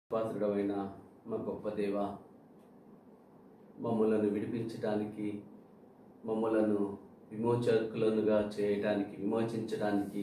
పాత్రుడమైన మా గొప్ప దేవ మమ్మలను విడిపించడానికి మమ్మలను విమోచకులనుగా చేయటానికి విమోచించడానికి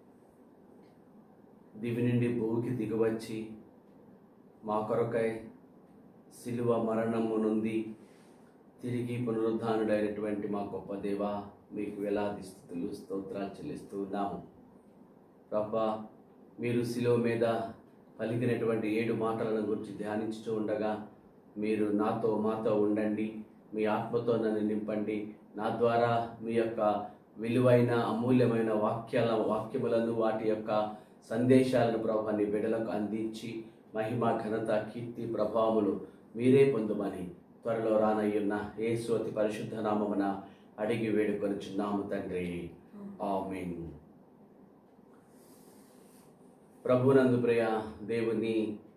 దివి నుండి భూమికి దిగవచ్చి మా కొరకై శిలువ మరణము నుండి తిరిగి పునరుద్ధానుడైనటువంటి మా గొప్ప దేవ మీకు వేలాది స్థుతులు స్తోత్రాలు చెల్లిస్తూ ఉన్నాము ప్రభా మీరు శిలువ మీద పలికినటువంటి ఏడు మాటలను గురించి ధ్యానించుతూ ఉండగా మీరు నాతో మాతో ఉండండి మీ ఆత్మతో నన్ను నింపండి నా ద్వారా మీ యొక్క విలువైన అమూల్యమైన వాక్యాల వాక్యములను వాటి యొక్క సందేశాలను ప్రభా నీ బిడ్డలకు అందించి మహిమ ఘనత కీర్తి ప్రభావములు మీరే పొందుమని త్వరలో రానయ్యున్న యేసు అతి పరిశుద్ధ నామమున అడిగి వేడుకొనుచున్నాము తండ్రి ఆమేన్ ప్రభునందు ప్రియ దేవుని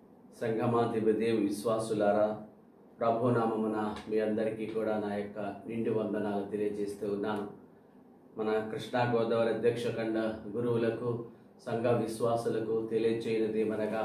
సంగమా దేవు విశ్వాసులారా ప్రభునామమున మీ అందరికీ కూడా నా యొక్క నిండు వందనాలు తెలియజేస్తూ ఉన్నాను మన కృష్ణా గోదావరి అధ్యక్ష ఖండ గురువులకు సంఘ విశ్వాసులకు తెలియచేయనిది మనగా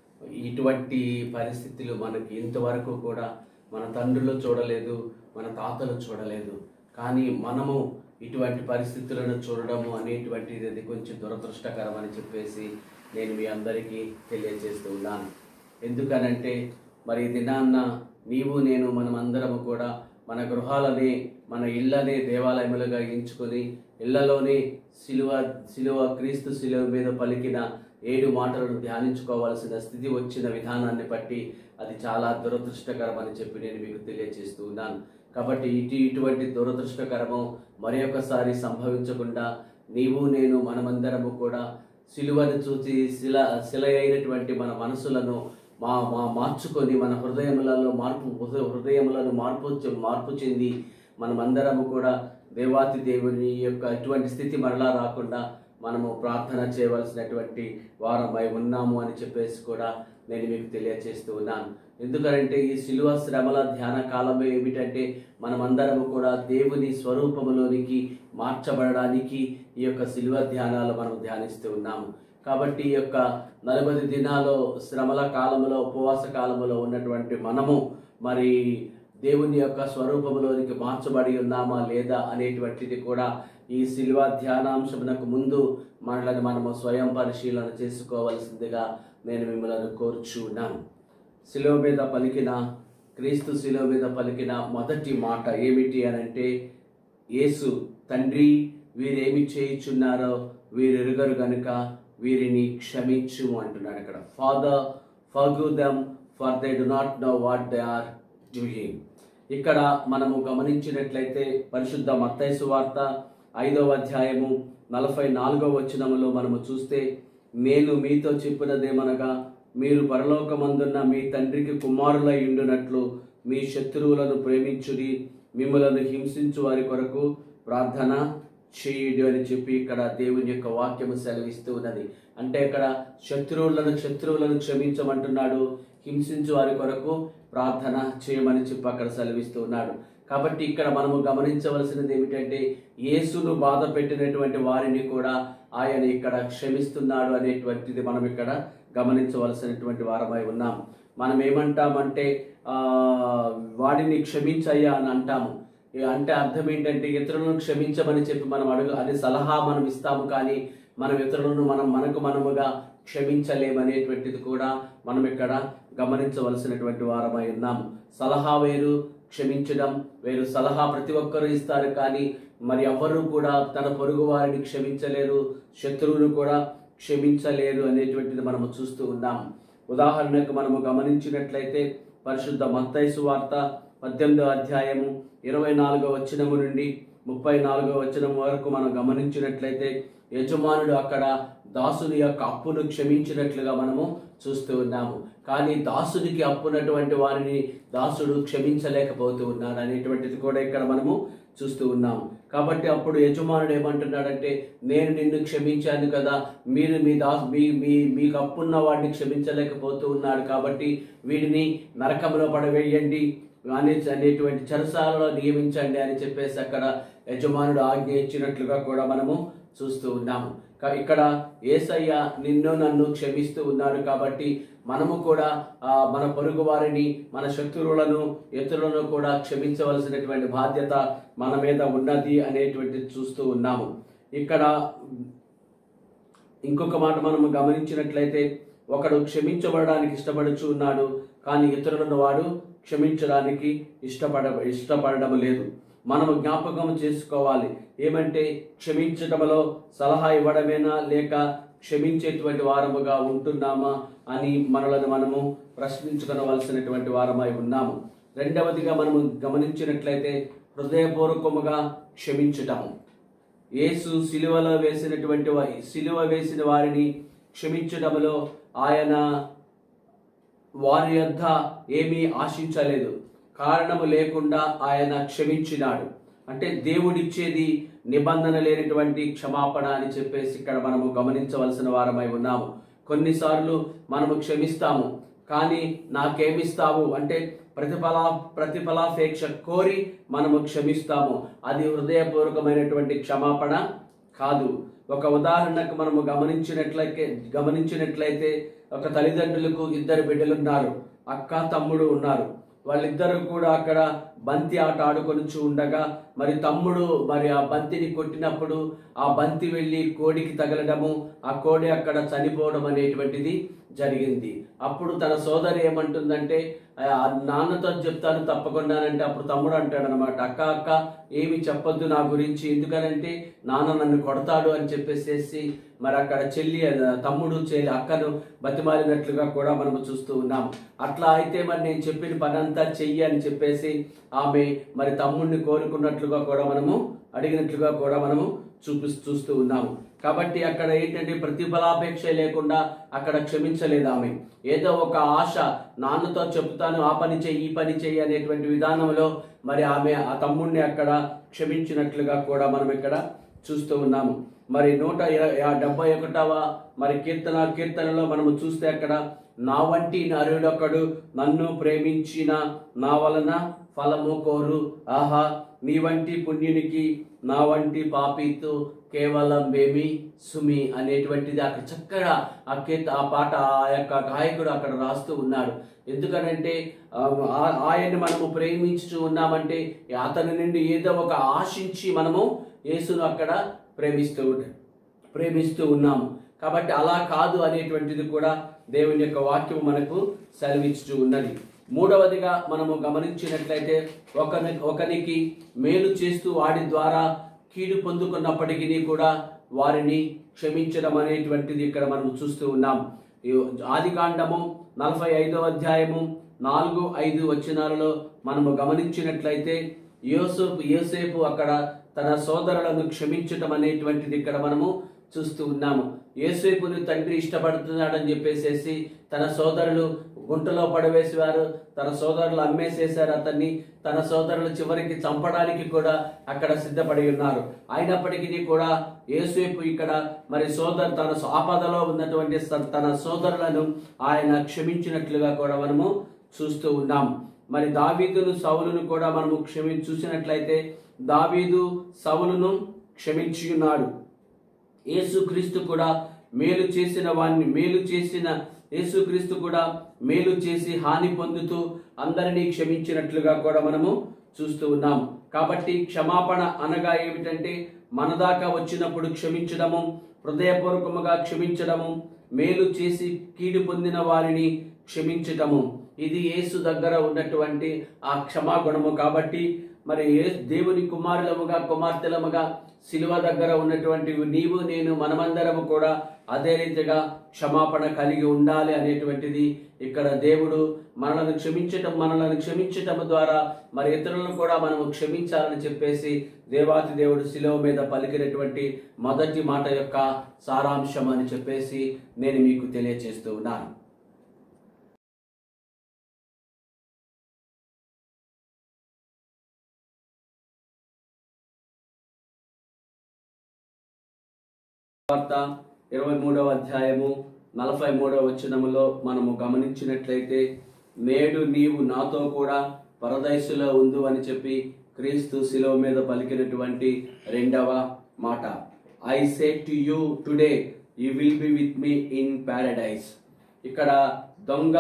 ఇటువంటి పరిస్థితులు మనకి ఇంతవరకు కూడా మన తండ్రులు చూడలేదు మన తాతలు చూడలేదు కానీ మనము ఇటువంటి పరిస్థితులను చూడడము అనేటువంటిది అది కొంచెం దురదృష్టకరం అని చెప్పేసి నేను మీ అందరికీ తెలియజేస్తూ ఉన్నాను ఎందుకనంటే మరి ఈ దినాన్న నీవు నేను మనం అందరము కూడా మన గృహాలనే మన ఇళ్ళనే దేవాలయములుగా ఎంచుకొని ఇళ్లలోనే సిలువ సిలువ క్రీస్తు సిలువ మీద పలికిన ఏడు మాటలను ధ్యానించుకోవాల్సిన స్థితి వచ్చిన విధానాన్ని బట్టి అది చాలా దురదృష్టకరం అని చెప్పి నేను మీకు తెలియజేస్తూ ఉన్నాను కాబట్టి ఇటు ఇటువంటి దురదృష్టకరము మరి ఒకసారి సంభవించకుండా నీవు నేను మనమందరము కూడా సిలువను చూసి శిల శిల అయినటువంటి మన మనసులను మా మా మార్చుకొని మన హృదయములలో మార్పు హృదయములను మార్పు చె- మార్పు చెంది మనమందరము కూడా దేవాతి దేవుని యొక్క ఇటువంటి స్థితి మరలా రాకుండా మనము ప్రార్థన చేయవలసినటువంటి వారమై ఉన్నాము అని చెప్పేసి కూడా నేను మీకు తెలియజేస్తూ ఉన్నాను ఎందుకంటే ఈ శిలువ శ్రమల ధ్యాన కాలం ఏమిటంటే మనమందరము కూడా దేవుని స్వరూపములోనికి మార్చబడడానికి ఈ యొక్క శిలువ ధ్యానాలు మనం ధ్యానిస్తూ ఉన్నాము కాబట్టి ఈ యొక్క నలభై దినాలు శ్రమల కాలంలో ఉపవాస కాలంలో ఉన్నటువంటి మనము మరి దేవుని యొక్క స్వరూపంలోనికి మార్చబడి ఉన్నామా లేదా అనేటువంటిది కూడా ఈ శిలువ ధ్యానాంశమునకు ముందు మనల్ని మనము స్వయం పరిశీలన చేసుకోవలసిందిగా నేను మిమ్మల్ని కోరుచున్నాను శిలువ మీద పలికిన క్రీస్తు శిలువ మీద పలికిన మొదటి మాట ఏమిటి అని అంటే యేసు తండ్రి వీరేమి చేయుచున్నారో వీరెరుగరు గనుక వీరిని క్షమించుము అంటున్నాడు అక్కడ father forgive them for they do not know what they are doing ఇక్కడ మనము గమనించినట్లయితే పరిశుద్ధ మత్తైసు వార్త ఐదవ అధ్యాయము నలభై నాలుగవ వచనములో మనము చూస్తే నేను మీతో చెప్పినదేమనగా మీరు పరలోకమందున్న మీ తండ్రికి కుమారులై ఉండునట్లు మీ శత్రువులను ప్రేమించుడి మిమ్మలను హింసించు వారి కొరకు ప్రార్థన చేయుడు అని చెప్పి ఇక్కడ దేవుని యొక్క వాక్యము సెలవిస్తూ ఉన్నది అంటే ఇక్కడ శత్రువులను శత్రువులను క్షమించమంటున్నాడు హింసించు వారి కొరకు ప్రార్థన చేయమని చెప్పి అక్కడ సెలవిస్తూ ఉన్నాడు కాబట్టి ఇక్కడ మనము గమనించవలసినది ఏమిటంటే యేసును బాధ పెట్టినటువంటి వారిని కూడా ఆయన ఇక్కడ క్షమిస్తున్నాడు అనేటువంటిది మనం ఇక్కడ గమనించవలసినటువంటి వారమై ఉన్నాం మనం ఏమంటామంటే ఆ వాడిని క్షమించయ్యా అని అంటాము ఇక అంటే అర్థం ఏంటంటే ఇతరులను క్షమించమని చెప్పి మనం అడుగు అది సలహా మనం ఇస్తాము కానీ మనం ఇతరులను మనం మనకు మనముగా క్షమించలేమనేటువంటిది కూడా మనం ఇక్కడ గమనించవలసినటువంటి వారమై ఉన్నాము సలహా వేరు క్షమించడం వేరు సలహా ప్రతి ఒక్కరూ ఇస్తారు కానీ మరి ఎవరు కూడా తన పొరుగు వారిని క్షమించలేరు శత్రువును కూడా క్షమించలేరు అనేటువంటిది మనము చూస్తూ ఉన్నాము ఉదాహరణకు మనము గమనించినట్లయితే పరిశుద్ధ మత్తైసు వార్త పద్దెనిమిదవ అధ్యాయము ఇరవై నాలుగో వచనము నుండి ముప్పై నాలుగో వచనం వరకు మనం గమనించినట్లయితే యజమానుడు అక్కడ దాసుని యొక్క అప్పును క్షమించినట్లుగా మనము చూస్తూ ఉన్నాము కానీ దాసునికి అప్పునటువంటి వారిని దాసుడు క్షమించలేకపోతూ ఉన్నాడు అనేటువంటిది కూడా ఇక్కడ మనము చూస్తూ ఉన్నాము కాబట్టి అప్పుడు యజమానుడు ఏమంటున్నాడంటే నేను నిన్ను క్షమించాను కదా మీరు మీ దా మీ మీ మీకు అప్పున్న వాడిని క్షమించలేకపోతూ ఉన్నాడు కాబట్టి వీడిని నరకంలో పడవేయండి అనే అనేటువంటి చెరసాలలో నియమించండి అని చెప్పేసి అక్కడ యజమానుడు ఆజ్ఞ ఇచ్చినట్లుగా కూడా మనము చూస్తూ ఉన్నాము క- ఇక్కడ ఏసయ్య నిన్ను నన్ను క్షమిస్తూ ఉన్నాడు కాబట్టి మనము కూడా ఆ, మన పొరుగు వారిని మన శత్రువులను ఇతరులను కూడా క్షమించవలసినటువంటి బాధ్యత మన మీద ఉన్నది అనేటువంటిది చూస్తూ ఉన్నాము ఇక్కడ ఇంకొక మాట మనము గమనించినట్లయితే ఒకడు క్షమించబడడానికి ఇష్టపడుచు ఉన్నాడు కానీ ఇతరులను వాడు క్షమించడానికి ఇష్టపడ ఇష్టపడడం లేదు మనము జ్ఞాపకం చేసుకోవాలి ఏమంటే క్షమించటంలో సలహా ఇవ్వడమేనా లేక క్షమించేటువంటి వారముగా ఉంటున్నామా అని మనలను మనము ప్రశ్నించుకోవలసినటువంటి వారమై ఉన్నాము రెండవదిగా మనము గమనించినట్లయితే హృదయపూర్వకముగా క్షమించటము యేసు సిలువలో వేసినటువంటి వా- సిలువ వేసిన వారిని క్షమించడంలో ఆయన వారి యొద్ద ఏమీ ఆశించలేదు కారణము లేకుండా ఆయన క్షమించినాడు అంటే దేవుడిచ్చేది నిబంధన లేనటువంటి క్షమాపణ అని చెప్పేసి ఇక్కడ మనము గమనించవలసిన వారమై ఉన్నాము కొన్నిసార్లు మనము క్షమిస్తాము కానీ నాకేమిస్తావు అంటే ప్రతిఫలా ప్రతిఫలాపేక్ష కోరి మనము క్షమిస్తాము అది హృదయపూర్వకమైనటువంటి క్షమాపణ కాదు ఒక ఉదాహరణకు మనము గమనించినట్లయితే గమనించినట్లయితే ఒక తల్లిదండ్రులకు ఇద్దరు బిడ్డలున్నారు అక్క తమ్ముడు ఉన్నారు వాళ్ళిద్దరూ కూడా అక్కడ బంతి ఆట ఆడుకొని ఉండగా మరి తమ్ముడు మరి ఆ బంతిని కొట్టినప్పుడు ఆ బంతి వెళ్ళి కోడికి తగలడము ఆ కోడి అక్కడ చనిపోవడం అనేటువంటిది జరిగింది అప్పుడు తన సోదరి ఏమంటుందంటే "ఆ, నాన్నతో చెప్తాను తప్పకుండానంటే అప్పుడు తమ్ముడు అంటాడు అనమాట అక్క అక్క ఏమి చెప్పొద్దు నా గురించి ఎందుకనంటే నాన్న నన్ను కొడతాడు అని చెప్పేసేసి మరి అక్కడ చెల్లి ఆ, తమ్ముడు చెల్లి అక్కను బతిమాలినట్లుగా కూడా మనము చూస్తూ ఉన్నాము అట్లా అయితే మరి నేను చెప్పిన పని అంతా చెయ్యి అని చెప్పేసి ఆమె మరి తమ్ముడిని కోరుకున్నట్లుగా కూడా మనము అడిగినట్లుగా కూడా మనము చూపి చూస్తూ ఉన్నాము కాబట్టి అక్కడ ఏంటంటే ప్రతిఫలాపేక్ష లేకుండా అక్కడ క్షమించలేదు ఆమె ఏదో ఒక ఆశ నాన్నతో చెప్తాను ఆ పని చెయ్యి ఈ పని చెయ్యి అనేటువంటి విధానంలో మరి ఆమె ఆ తమ్ముడిని అక్కడ క్షమించినట్లుగా కూడా మనం ఇక్కడ చూస్తూ ఉన్నాము మరి నూట ఇర- ఆ డెబ్బై ఒకటవ మరి కీర్తన కీర్తనలో మనము చూస్తే అక్కడ నా వంటి నరుడొకడు నన్ను ప్రేమించిన నా వలన ఫలము కోరు ఆహా నీ వంటి పుణ్యునికి నా వంటి పాపితో కేవలం బేమి సుమి అనేటువంటిది అక్కడ చక్కగా ఆ కీర్త ఆ పాట ఆ యొక్క గాయకుడు అక్కడ రాస్తూ ఉన్నాడు ఎందుకనంటే ఆ, ఆ- ఆయన్ని మనము ప్రేమించుతూ ఉన్నామంటే అతని నుండి ఏదో ఒక ఆశించి మనము యేసును అక్కడ ప్రేమిస్తూ ఉంటాం ప్రేమిస్తూ ఉన్నాము కాబట్టి అలా కాదు అనేటువంటిది కూడా దేవుని యొక్క వాక్యం మనకు సెలవిస్తూ ఉన్నది మూడవదిగా మనము గమనించినట్లయితే ఒకని ఒకనికి మేలు చేస్తూ వాడి ద్వారా కీడు పొందుకున్నప్పటికీ కూడా వారిని క్షమించడం అనేటువంటిది ఇక్కడ మనం చూస్తూ ఉన్నాం ఈ ఆది కాండము నలభై ఐదవ అధ్యాయము నాలుగు ఐదు వచనాలలో మనము గమనించినట్లయితే యోసేపు యోసేపు అక్కడ తన సోదరులను క్షమించటం అనేటువంటిది ఇక్కడ మనము చూస్తూ ఉన్నాము యోసేపుని తండ్రి ఇష్టపడుతున్నాడని చెప్పేసేసి తన సోదరులు గుంటలో పడవేసేవారు తన సోదరులు అమ్మేసేశారు అతన్ని తన సోదరులు చివరికి చంపడానికి కూడా అక్కడ సిద్ధపడి ఉన్నారు అయినప్పటికీ కూడా యేసేపు ఇక్కడ మరి సోదరు తన ఆపదలో ఉన్నటువంటి స- తన సోదరులను ఆయన క్షమించినట్లుగా కూడా మనము చూస్తూ ఉన్నాం మరి దావీదును సౌలును కూడా మనము క్షమి చూసినట్లయితే దావీదు సౌలును క్షమించి ఉన్నాడు యేసుక్రీస్తు కూడా మేలు చేసిన వాణ్ణి మేలు చేసిన యేసుక్రీస్తు కూడా మేలు చేసి హాని పొందుతూ అందరినీ క్షమించినట్లుగా కూడా మనము చూస్తూ ఉన్నాం కాబట్టి క్షమాపణ అనగా ఏమిటంటే మన దాకా వచ్చినప్పుడు క్షమించడము హృదయపూర్వకముగా క్షమించడము మేలు చేసి కీడు పొందిన వారిని క్షమించటము ఇది యేసు దగ్గర ఉన్నటువంటి ఆ క్షమాగుణము కాబట్టి మరి ఏ- దేవుని కుమారులముగా కుమార్తెలముగా శిలువ దగ్గర ఉన్నటువంటి నీవు నేను మనమందరము కూడా అదే రీతిగా క్షమాపణ కలిగి ఉండాలి అనేటువంటిది ఇక్కడ దేవుడు మనలను క్షమించటం మనలను క్షమించటం ద్వారా మరి ఇతరులను కూడా మనము క్షమించాలని చెప్పేసి దేవాతి దేవుడు శిలువ మీద పలికినటువంటి మొదటి మాట యొక్క సారాంశం అని చెప్పేసి నేను మీకు తెలియచేస్తూ ఉన్నాను వార్త ఇరవై మూడవ అధ్యాయము నలభై మూడవ వచనములో మనము గమనించినట్లయితే నేడు నీవు నాతో కూడా పరదైసులో ఉందు అని చెప్పి క్రీస్తు శిలువ మీద పలికినటువంటి రెండవ మాట I say to you today you will be with me in paradise ఇక్కడ దొంగ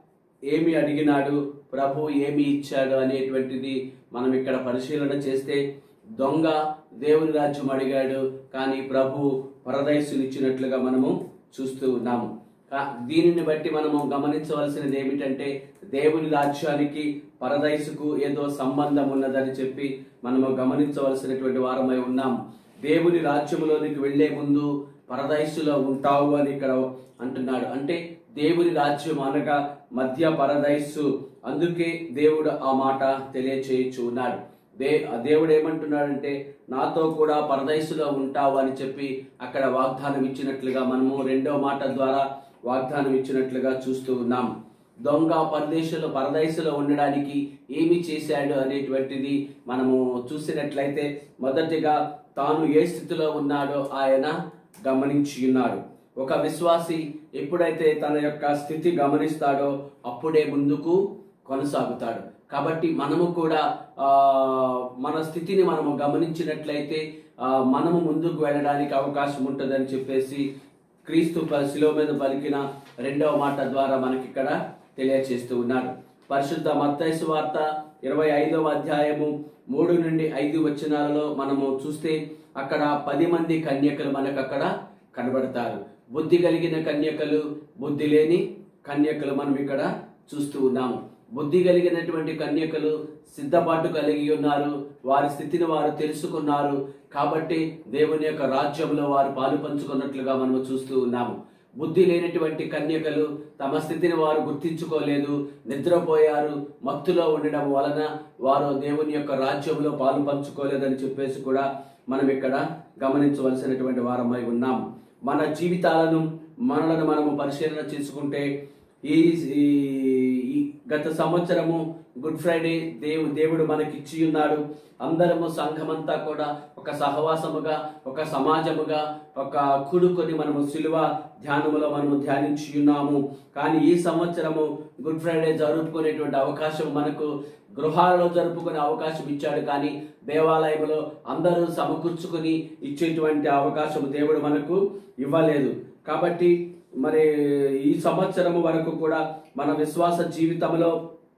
ఏమి అడిగినాడు ప్రభు ఏమి ఇచ్చాడు అనేటువంటిది మనం ఇక్కడ పరిశీలన చేస్తే దొంగ దేవుని రాజ్యం అడిగాడు కానీ ప్రభు పరదైసులు ఇచ్చినట్లుగా మనము చూస్తూ ఉన్నాము కా- దీనిని బట్టి మనము గమనించవలసినది ఏమిటంటే దేవుని రాజ్యానికి పరదైసుకు ఏదో సంబంధం ఉన్నదని చెప్పి మనము గమనించవలసినటువంటి వారమై ఉన్నాం దేవుని రాజ్యంలోనికి వెళ్లే ముందు పరదైసులో ఉంటావు అని ఇక్కడ అంటున్నాడు అంటే దేవుని రాజ్యం అనగా మధ్య పరదైసు అందుకే దేవుడు ఆ మాట తెలియచేయచ్చు ఉన్నాడు దే దేవుడు ఏమంటున్నాడంటే నాతో కూడా పరదైసులో ఉంటావు అని చెప్పి అక్కడ వాగ్దానం ఇచ్చినట్లుగా మనము రెండో మాట ద్వారా వాగ్దానం ఇచ్చినట్లుగా చూస్తూ ఉన్నాం దొంగ పరదేశంలో పరదైసులో ఉండడానికి ఏమి చేశాడు అనేటువంటిది మనము చూసినట్లయితే మొదటిగా తాను ఏ స్థితిలో ఉన్నాడో ఆయన గమనించి ఉన్నాడు ఒక విశ్వాసి ఎప్పుడైతే తన యొక్క స్థితి గమనిస్తాడో అప్పుడే ముందుకు కొనసాగుతాడు కాబట్టి మనము కూడా ఆ, మన స్థితిని మనము గమనించినట్లయితే ఆ, మనము ముందుకు వెళ్ళడానికి అవకాశం ఉంటుందని చెప్పేసి క్రీస్తు ప- శిలువ మీద పలికిన రెండవ మాట ద్వారా మనకి ఇక్కడ తెలియచేస్తూ ఉన్నాడు పరిశుద్ధ మత్తైసు వార్త ఇరవై ఐదవ అధ్యాయము మూడు నుండి ఐదు వచనాలలో మనము చూస్తే అక్కడ పది మంది కన్యకలు మనకు అక్కడ కనబడతారు బుద్ధి కలిగిన కన్యకలు బుద్ధి లేని కన్యకలు మనం ఇక్కడ చూస్తూ ఉన్నాము బుద్ధి కలిగినటువంటి కన్యకలు సిద్ధపాటు కలిగి ఉన్నారు వారి స్థితిని వారు తెలుసుకున్నారు కాబట్టి దేవుని యొక్క రాజ్యంలో వారు పాలు పంచుకున్నట్లుగా మనము చూస్తూ ఉన్నాము బుద్ధి లేనటువంటి కన్యకలు తమ స్థితిని వారు గుర్తించుకోలేదు నిద్రపోయారు మత్తులో ఉండడం వలన వారు దేవుని యొక్క రాజ్యంలో పాలు పంచుకోలేదని చెప్పేసి కూడా మనం ఇక్కడ గమనించవలసినటువంటి వారమై ఉన్నాం మన జీవితాలను మనలను మనము పరిశీలన చేసుకుంటే ఈ ఈ- ఈ గత సంవత్సరము గుడ్ ఫ్రైడే దేవు దేవుడు మనకి ఇచ్చి ఉన్నాడు అందరము సంఘమంతా కూడా ఒక సహవాసముగా ఒక సమాజముగా ఒక కూడుకొని మనము సిలువ ధ్యానములో మనము ధ్యానించి ఉన్నాము కానీ ఈ సంవత్సరము గుడ్ ఫ్రైడే జరుపుకునేటువంటి అవకాశం మనకు గృహాలలో జరుపుకునే అవకాశం ఇచ్చాడు కానీ దేవాలయంలో అందరూ సమకూర్చుకుని ఇచ్చేటువంటి అవకాశం దేవుడు మనకు ఇవ్వలేదు కాబట్టి మరి ఈ సంవత్సరము వరకు కూడా మన విశ్వాస జీవితంలో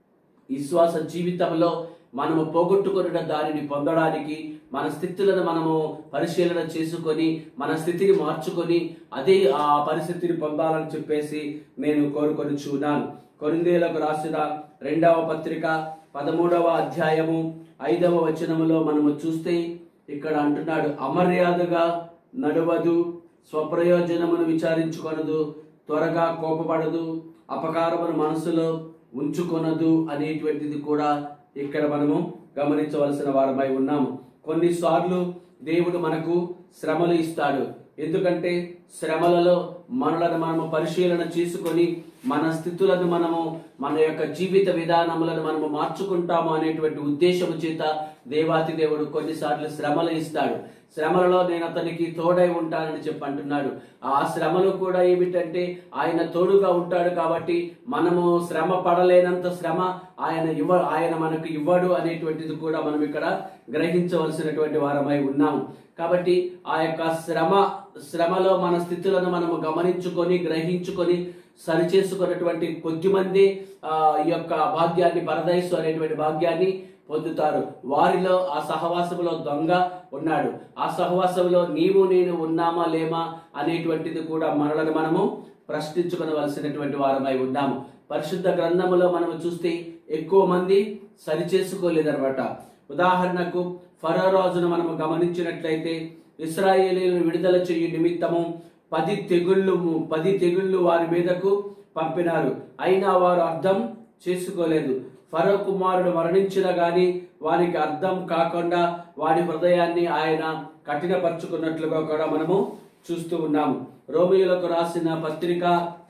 విశ్వాస జీవితంలో మనము పోగొట్టుకున్న దానిని పొందడానికి మన స్థితులను మనము పరిశీలన చేసుకొని మన స్థితిని మార్చుకొని అదే ఆ పరిస్థితిని పొందాలని చెప్పేసి నేను కోరుకొని చూడాను కొరిందేలకు రాసిన రెండవ పత్రిక పదమూడవ అధ్యాయము ఐదవ వచనములో మనము చూస్తే ఇక్కడ అంటున్నాడు అమర్యాదగా నడవదు స్వప్రయోజనమును విచారించుకొనదు త్వరగా కోపపడదు అపకారమును మనసులో ఉంచుకొనదు అనేటువంటిది కూడా ఇక్కడ మనము గమనించవలసిన వారమై ఉన్నాము కొన్నిసార్లు దేవుడు మనకు శ్రమలు ఇస్తాడు ఎందుకంటే శ్రమలలో మనలను మనము పరిశీలన చేసుకొని మన స్థితులను మనము మన యొక్క జీవిత విధానములను మనము మార్చుకుంటాము అనేటువంటి ఉద్దేశము చేత దేవాతి దేవుడు కొన్నిసార్లు శ్రమలు ఇస్తాడు శ్రమలలో నేను అతనికి తోడై ఉంటానని చెప్పి అంటున్నాడు ఆ శ్రమలు కూడా ఏమిటంటే ఆయన తోడుగా ఉంటాడు కాబట్టి మనము శ్రమ పడలేనంత శ్రమ ఆయన ఇవ్వ ఆయన మనకు ఇవ్వడు అనేటువంటిది కూడా మనం ఇక్కడ గ్రహించవలసినటువంటి వారమై ఉన్నాము కాబట్టి ఆ యొక్క శ్రమ శ్రమలో మన స్థితులను మనము గమనించుకొని గ్రహించుకొని సరిచేసుకున్నటువంటి కొద్దిమంది ఆ ఈ యొక్క భాగ్యాన్ని పరదైసు అనేటువంటి భాగ్యాన్ని పొందుతారు వారిలో ఆ సహవాసములో దొంగ ఉన్నాడు ఆ సహవాసంలో నీవు నేను ఉన్నామా లేమా అనేటువంటిది కూడా మనలను మనము ప్రశ్నించుకోవలసినటువంటి వారమై ఉన్నాము పరిశుద్ధ గ్రంథములో మనము చూస్తే ఎక్కువ మంది సరిచేసుకోలేదన్నమాట ఉదాహరణకు ఫరో రాజును మనము గమనించినట్లయితే ఇస్రాయేలీలను విడుదల చేయు నిమిత్తము పది తెగుళ్ళు పది తెగుళ్ళు వారి మీదకు పంపినారు అయినా వారు అర్థం చేసుకోలేదు ఫరో కుమారుడు మరణించిన గాని వారికి అర్థం కాకుండా వారి హృదయాన్ని ఆయన కఠినపరుచుకున్నట్లుగా కూడా మనము చూస్తూ ఉన్నాము రోమియోలకు రాసిన పత్రిక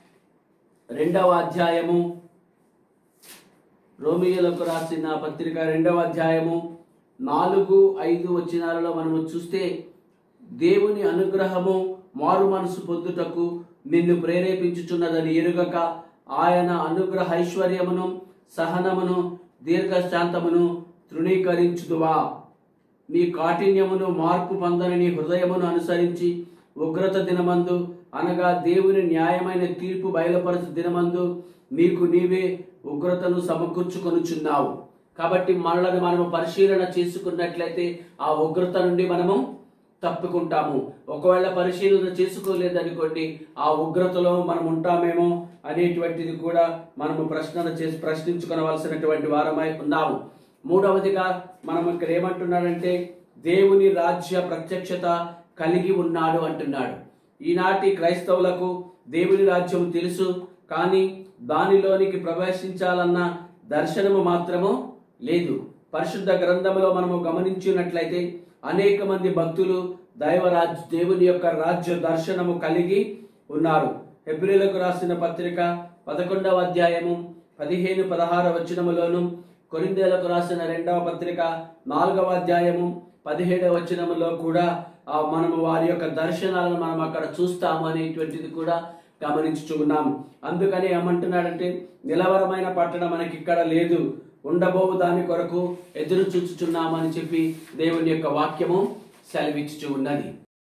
రెండవ అధ్యాయము రోమియోలకు రాసిన పత్రిక రెండవ అధ్యాయము నాలుగు ఐదు వచనాలలో మనము చూస్తే దేవుని అనుగ్రహము మారు మనసు పొందుటకు నిన్ను ప్రేరేపించుచున్నదని ఎరుగక ఆయన అనుగ్రహ ఐశ్వర్యమును సహనమును దీర్ఘశాంతమును తృణీకరించుదువా నీ కాఠిన్యమును మార్పు పొందని నీ హృదయమును అనుసరించి ఉగ్రత దినమందు అనగా దేవుని న్యాయమైన తీర్పు బయలుపరచు దినమందు నీకు నీవే ఉగ్రతను సమకూర్చుకొనుచున్నావు కాబట్టి మనలను మనము పరిశీలన చేసుకున్నట్లయితే ఆ ఉగ్రత నుండి మనము తప్పుకుంటాము ఒకవేళ పరిశీలన చేసుకోలేదనుకోండి ఆ ఉగ్రతలో మనం ఉంటామేమో అనేటువంటిది కూడా మనము ప్రశ్న చేసి ప్రశ్నించుకోవలసినటువంటి వారమై ఉన్నాము మూడవదిగా మనం ఇక్కడ ఏమంటున్నాడంటే దేవుని రాజ్య ప్రత్యక్షత కలిగి ఉన్నాడు అంటున్నాడు ఈనాటి క్రైస్తవులకు దేవుని రాజ్యం తెలుసు కానీ దానిలోనికి ప్రవేశించాలన్న దర్శనము మాత్రము లేదు పరిశుద్ధ గ్రంథంలో మనము గమనించినట్లయితే అనేక మంది భక్తులు దైవరాజ్ దేవుని యొక్క రాజ్య దర్శనము కలిగి ఉన్నారు హెబ్రిలకు రాసిన పత్రిక పదకొండవ అధ్యాయము పదిహేను పదహార వచనములోను కొరిందేలకు రాసిన రెండవ పత్రిక నాలుగవ అధ్యాయము పదిహేడవ వచనములో కూడా ఆ మనము వారి యొక్క దర్శనాలను మనం అక్కడ చూస్తాము అనేటువంటిది కూడా గమనించుచు ఉన్నాం అందుకని ఏమంటున్నాడంటే నిలవరమైన పట్టణం మనకి ఇక్కడ లేదు ఉండబోవు దాని కొరకు ఎదురు చూచుచున్నామని చెప్పి దేవుని యొక్క వాక్యము సెలవిచ్చుచు ఉన్నది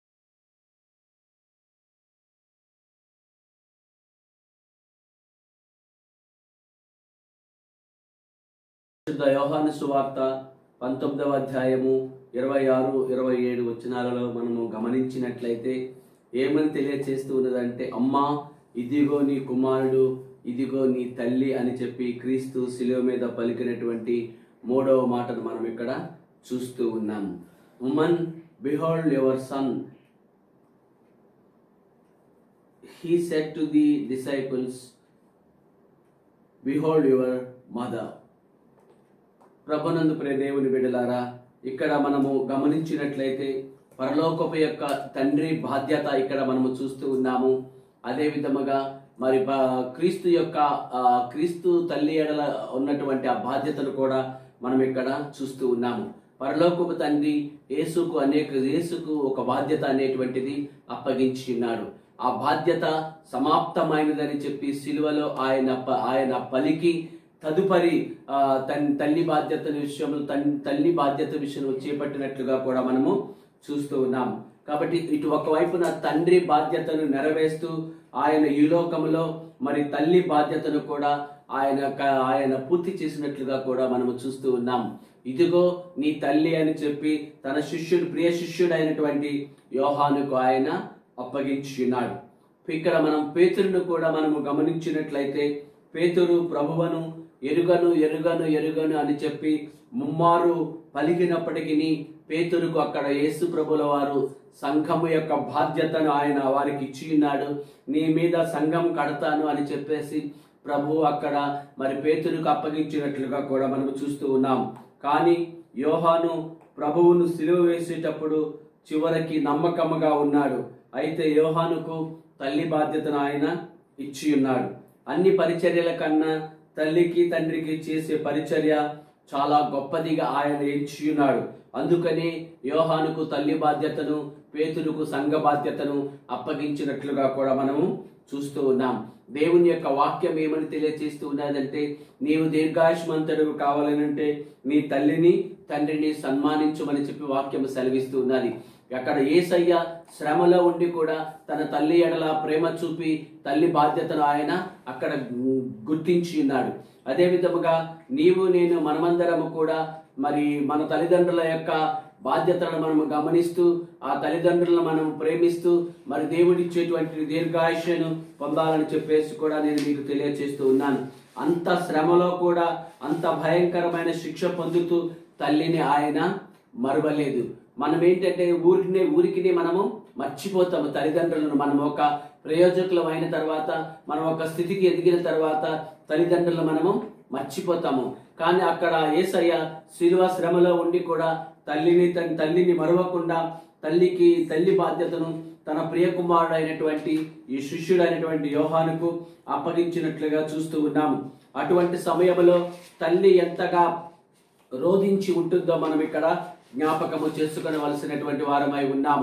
పరిశుద్ధ యోహాను సువార్త పంతొమ్మిదవ అధ్యాయము ఇరవై ఆరు ఇరవై ఏడు వచనాలలో మనము గమనించినట్లయితే ఏమని తెలియచేస్తూ ఉన్నదంటే అమ్మా ఇదిగో నీ కుమారుడు ఇదిగో నీ తల్లి అని చెప్పి క్రీస్తు శిలువ మీద పలికినటువంటి మూడవ మాటను మనం ఇక్కడ చూస్తూ ఉన్నాం woman behold your son he said to the disciples, Behold your mother. ప్రభునందు ప్రియ దేవుని బిడ్డలారా ఇక్కడ మనము గమనించినట్లయితే పరలోకపు యొక్క తండ్రి బాధ్యత ఇక్కడ మనము చూస్తూ ఉన్నాము అదే విధముగా మరి బ- క్రీస్తు యొక్క ఆ, క్రీస్తు తల్లి ఎడల ఉన్నటువంటి ఆ బాధ్యతను కూడా మనం ఇక్కడ చూస్తూ ఉన్నాము పరలోకపు తండ్రి యేసుకు అనేక యేసుకు ఒక బాధ్యత అనేటువంటిది అప్పగించి ఉన్నాడు ఆ బాధ్యత సమాప్తమైనదని చెప్పి సిలువలో ఆయన ప- ఆయన పలికి తదుపరి ఆ, తన్ తల్లి బాధ్యత విషయంలో తన్ తల్లి బాధ్యత విషయంలో చేపట్టినట్లుగా కూడా మనము చూస్తూ ఉన్నాం కాబట్టి ఇటు ఒకవైపున తండ్రి బాధ్యతను నెరవేరుస్తూ ఆయన ఈ లోకంలో మరి తల్లి బాధ్యతను కూడా ఆయన క- ఆయన పూర్తి చేసినట్లుగా కూడా మనము చూస్తూ ఉన్నాం ఇదిగో నీ తల్లి అని చెప్పి తన శిష్యుడు ప్రియ శిష్యుడు అయినటువంటి యోహానుకు ఆయన అప్పగించి ఉన్నాడు ఇక్కడ మనం పేతురును కూడా మనము గమనించినట్లయితే పేతురు ప్రభువను ఎరుగను ఎరుగను ఎరుగను అని చెప్పి ముమ్మారు పలికినప్పటికీ పేతురుకు అక్కడ యేసు ప్రభుల వారు సంఘము యొక్క బాధ్యతను ఆయన వారికి ఇచ్చి ఉన్నాడు నీ మీద సంఘం కడతాను అని చెప్పేసి ప్రభు అక్కడ మరి పేతురుకు అప్పగించినట్లుగా కూడా మనం చూస్తూ ఉన్నాం కానీ యోహాను ప్రభువును సిలువ వేసేటప్పుడు చివరికి నమ్మకముగా ఉన్నాడు అయితే యోహానుకు తల్లి బాధ్యతను ఆయన ఇచ్చి ఉన్నాడు అన్ని పరిచర్యల కన్నా తల్లికి తండ్రికి చేసే పరిచర్య చాలా గొప్పదిగా ఆయన ఇచ్చి ఉన్నాడు అందుకని యోహానుకు తల్లి బాధ్యతను పేతురుకు సంఘ బాధ్యతను అప్పగించినట్లుగా కూడా మనము చూస్తూ ఉన్నాం దేవుని యొక్క వాక్యం ఏమని తెలియజేస్తూ ఉన్నదంటే నీవు దీర్ఘాయుష్మంతుడు కావాలనంటే నీ తల్లిని తండ్రిని సన్మానించమని చెప్పి వాక్యం సెలవిస్తూ ఉన్నది అక్కడ ఏసయ్య శ్రమలో ఉండి కూడా తన తల్లి ఎడల ప్రేమ చూపి తల్లి బాధ్యతను ఆయన అక్కడ గు- గుర్తించి ఉన్నాడు అదే విధముగా నీవు నేను మనమందరము కూడా మరి మన తల్లిదండ్రుల యొక్క బాధ్యతలను మనము గమనిస్తూ ఆ తల్లిదండ్రులను మనం ప్రేమిస్తూ మరి దేవుడిచ్చేటువంటి దీర్ఘాయుష్యను పొందాలని చెప్పేసి కూడా నేను మీకు తెలియజేస్తూ ఉన్నాను అంత శ్రమలో కూడా అంత భయంకరమైన శిక్ష పొందుతూ తల్లిని ఆయన మరవలేదు మనం ఏంటంటే ఊరికినే ఊరికినే మనము మర్చిపోతాము తల్లిదండ్రులను మనం ఒక ప్రయోజకులం అయిన తర్వాత మనం ఒక స్థితికి ఎదిగిన తర్వాత తల్లిదండ్రులను మనము మర్చిపోతాము కానీ అక్కడ ఏసయ్య శిలువ శ్రమలో ఉండి కూడా తల్లిని తన తల్లిని మరవకుండా తల్లికి తల్లి బాధ్యతను తన ప్రియ కుమారుడు అయినటువంటి ఈ శిష్యుడైనటువంటి యోహానుకు అప్పగించినట్లుగా చూస్తూ ఉన్నాము అటువంటి సమయంలో తల్లి ఎంతగా రోధించి ఉంటుందో మనం ఇక్కడ జ్ఞాపకము చేసుకునవలసినటువంటి వారమై ఉన్నాము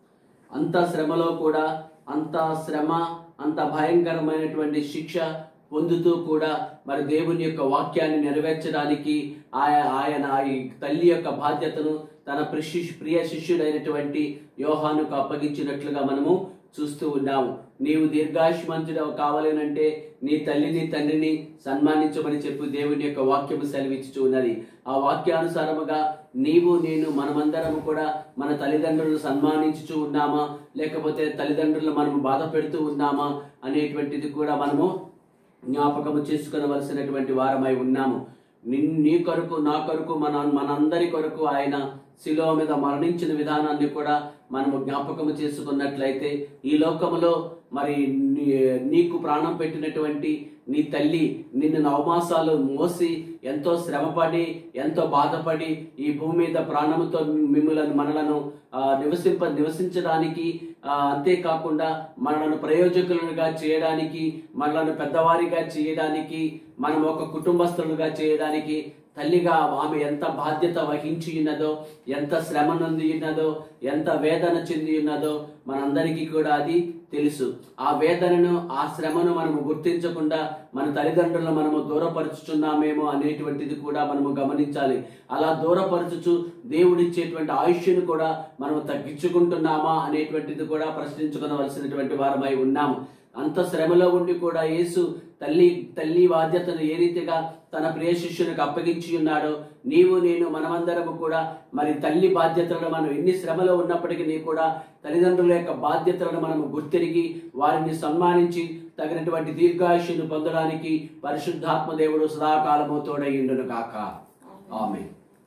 అంత శ్రమలో కూడా అంత శ్రమ అంత భయంకరమైనటువంటి శిక్ష పొందుతూ కూడా మరి దేవుని యొక్క వాక్యాన్ని నెరవేర్చడానికి ఆయ ఆయన ఈ తల్లి యొక్క బాధ్యతను తన ప్రిశి ప్రియ శిష్యుడైనటువంటి యోహానుకు అప్పగించినట్లుగా మనము చూస్తూ ఉన్నాము నీవు దీర్ఘాయుష్మంతుడు కావాలనంటే నీ తల్లిని తండ్రిని సన్మానించమని చెప్పి దేవుని యొక్క వాక్యము సెలవిచ్చుతూ ఉన్నది ఆ వాక్యానుసారముగా నీవు నేను మనమందరము కూడా మన తల్లిదండ్రులను సన్మానించుతూ ఉన్నామా లేకపోతే తల్లిదండ్రులను మనము బాధ పెడుతూ ఉన్నామా అనేటువంటిది కూడా మనము జ్ఞాపకము చేసుకునవలసినటువంటి వారమై ఉన్నాము నిన్- నీ కొరకు నా కొరకు మన మనందరి కొరకు ఆయన శిలువ మీద మరణించిన విధానాన్ని కూడా మనము జ్ఞాపకము చేసుకున్నట్లయితే ఈ లోకములో మరి నీ- నీకు ప్రాణం పెట్టినటువంటి నీ తల్లి నిన్ను నవమాసాలు మోసి ఎంతో శ్రమపడి ఎంతో బాధపడి ఈ భూమి మీద ప్రాణముతో మిమ్మలను మనలను ఆ, నివసింప నివసించడానికి ఆ, అంతేకాకుండా మనలను ప్రయోజకులుగా చేయడానికి మనలను పెద్దవారిగా చేయడానికి మనం ఒక కుటుంబస్తులుగా చేయడానికి తల్లిగా ఆమె ఎంత బాధ్యత వహించి ఉన్నదో ఎంత శ్రమ నొంది ఉన్నదో ఎంత వేదన చెంది ఉన్నదో మనందరికీ కూడా అది తెలుసు ఆ వేదనను ఆ శ్రమను మనము గుర్తించకుండా మన తల్లిదండ్రులను మనము దూరపరుచుతున్నామేమో అనేటువంటిది కూడా మనము గమనించాలి అలా దూరపరచుచు దేవుడిచ్చేటువంటి ఆయుష్ను కూడా మనము తగ్గించుకుంటున్నామా అనేటువంటిది కూడా ప్రశ్నించుకోవలసినటువంటి వారమై ఉన్నాము అంత శ్రమలో ఉండి కూడా యేసు తల్లి తల్లి బాధ్యతను ఏ రీతిగా తన ప్రియ శిష్యునికి అప్పగించి ఉన్నాడో నీవు నేను మనమందరము కూడా మరి తల్లి బాధ్యతలను మనం ఎన్ని శ్రమలో ఉన్నప్పటికీ నీ కూడా తల్లిదండ్రుల యొక్క బాధ్యతలను మనము గుర్తిరిగి వారిని సన్మానించి తగినటువంటి దీర్ఘాయుష్యును పొందడానికి పరిశుద్ధాత్మ దేవుడు సదాకాలము తోడయ్యుండును కాక ఆమె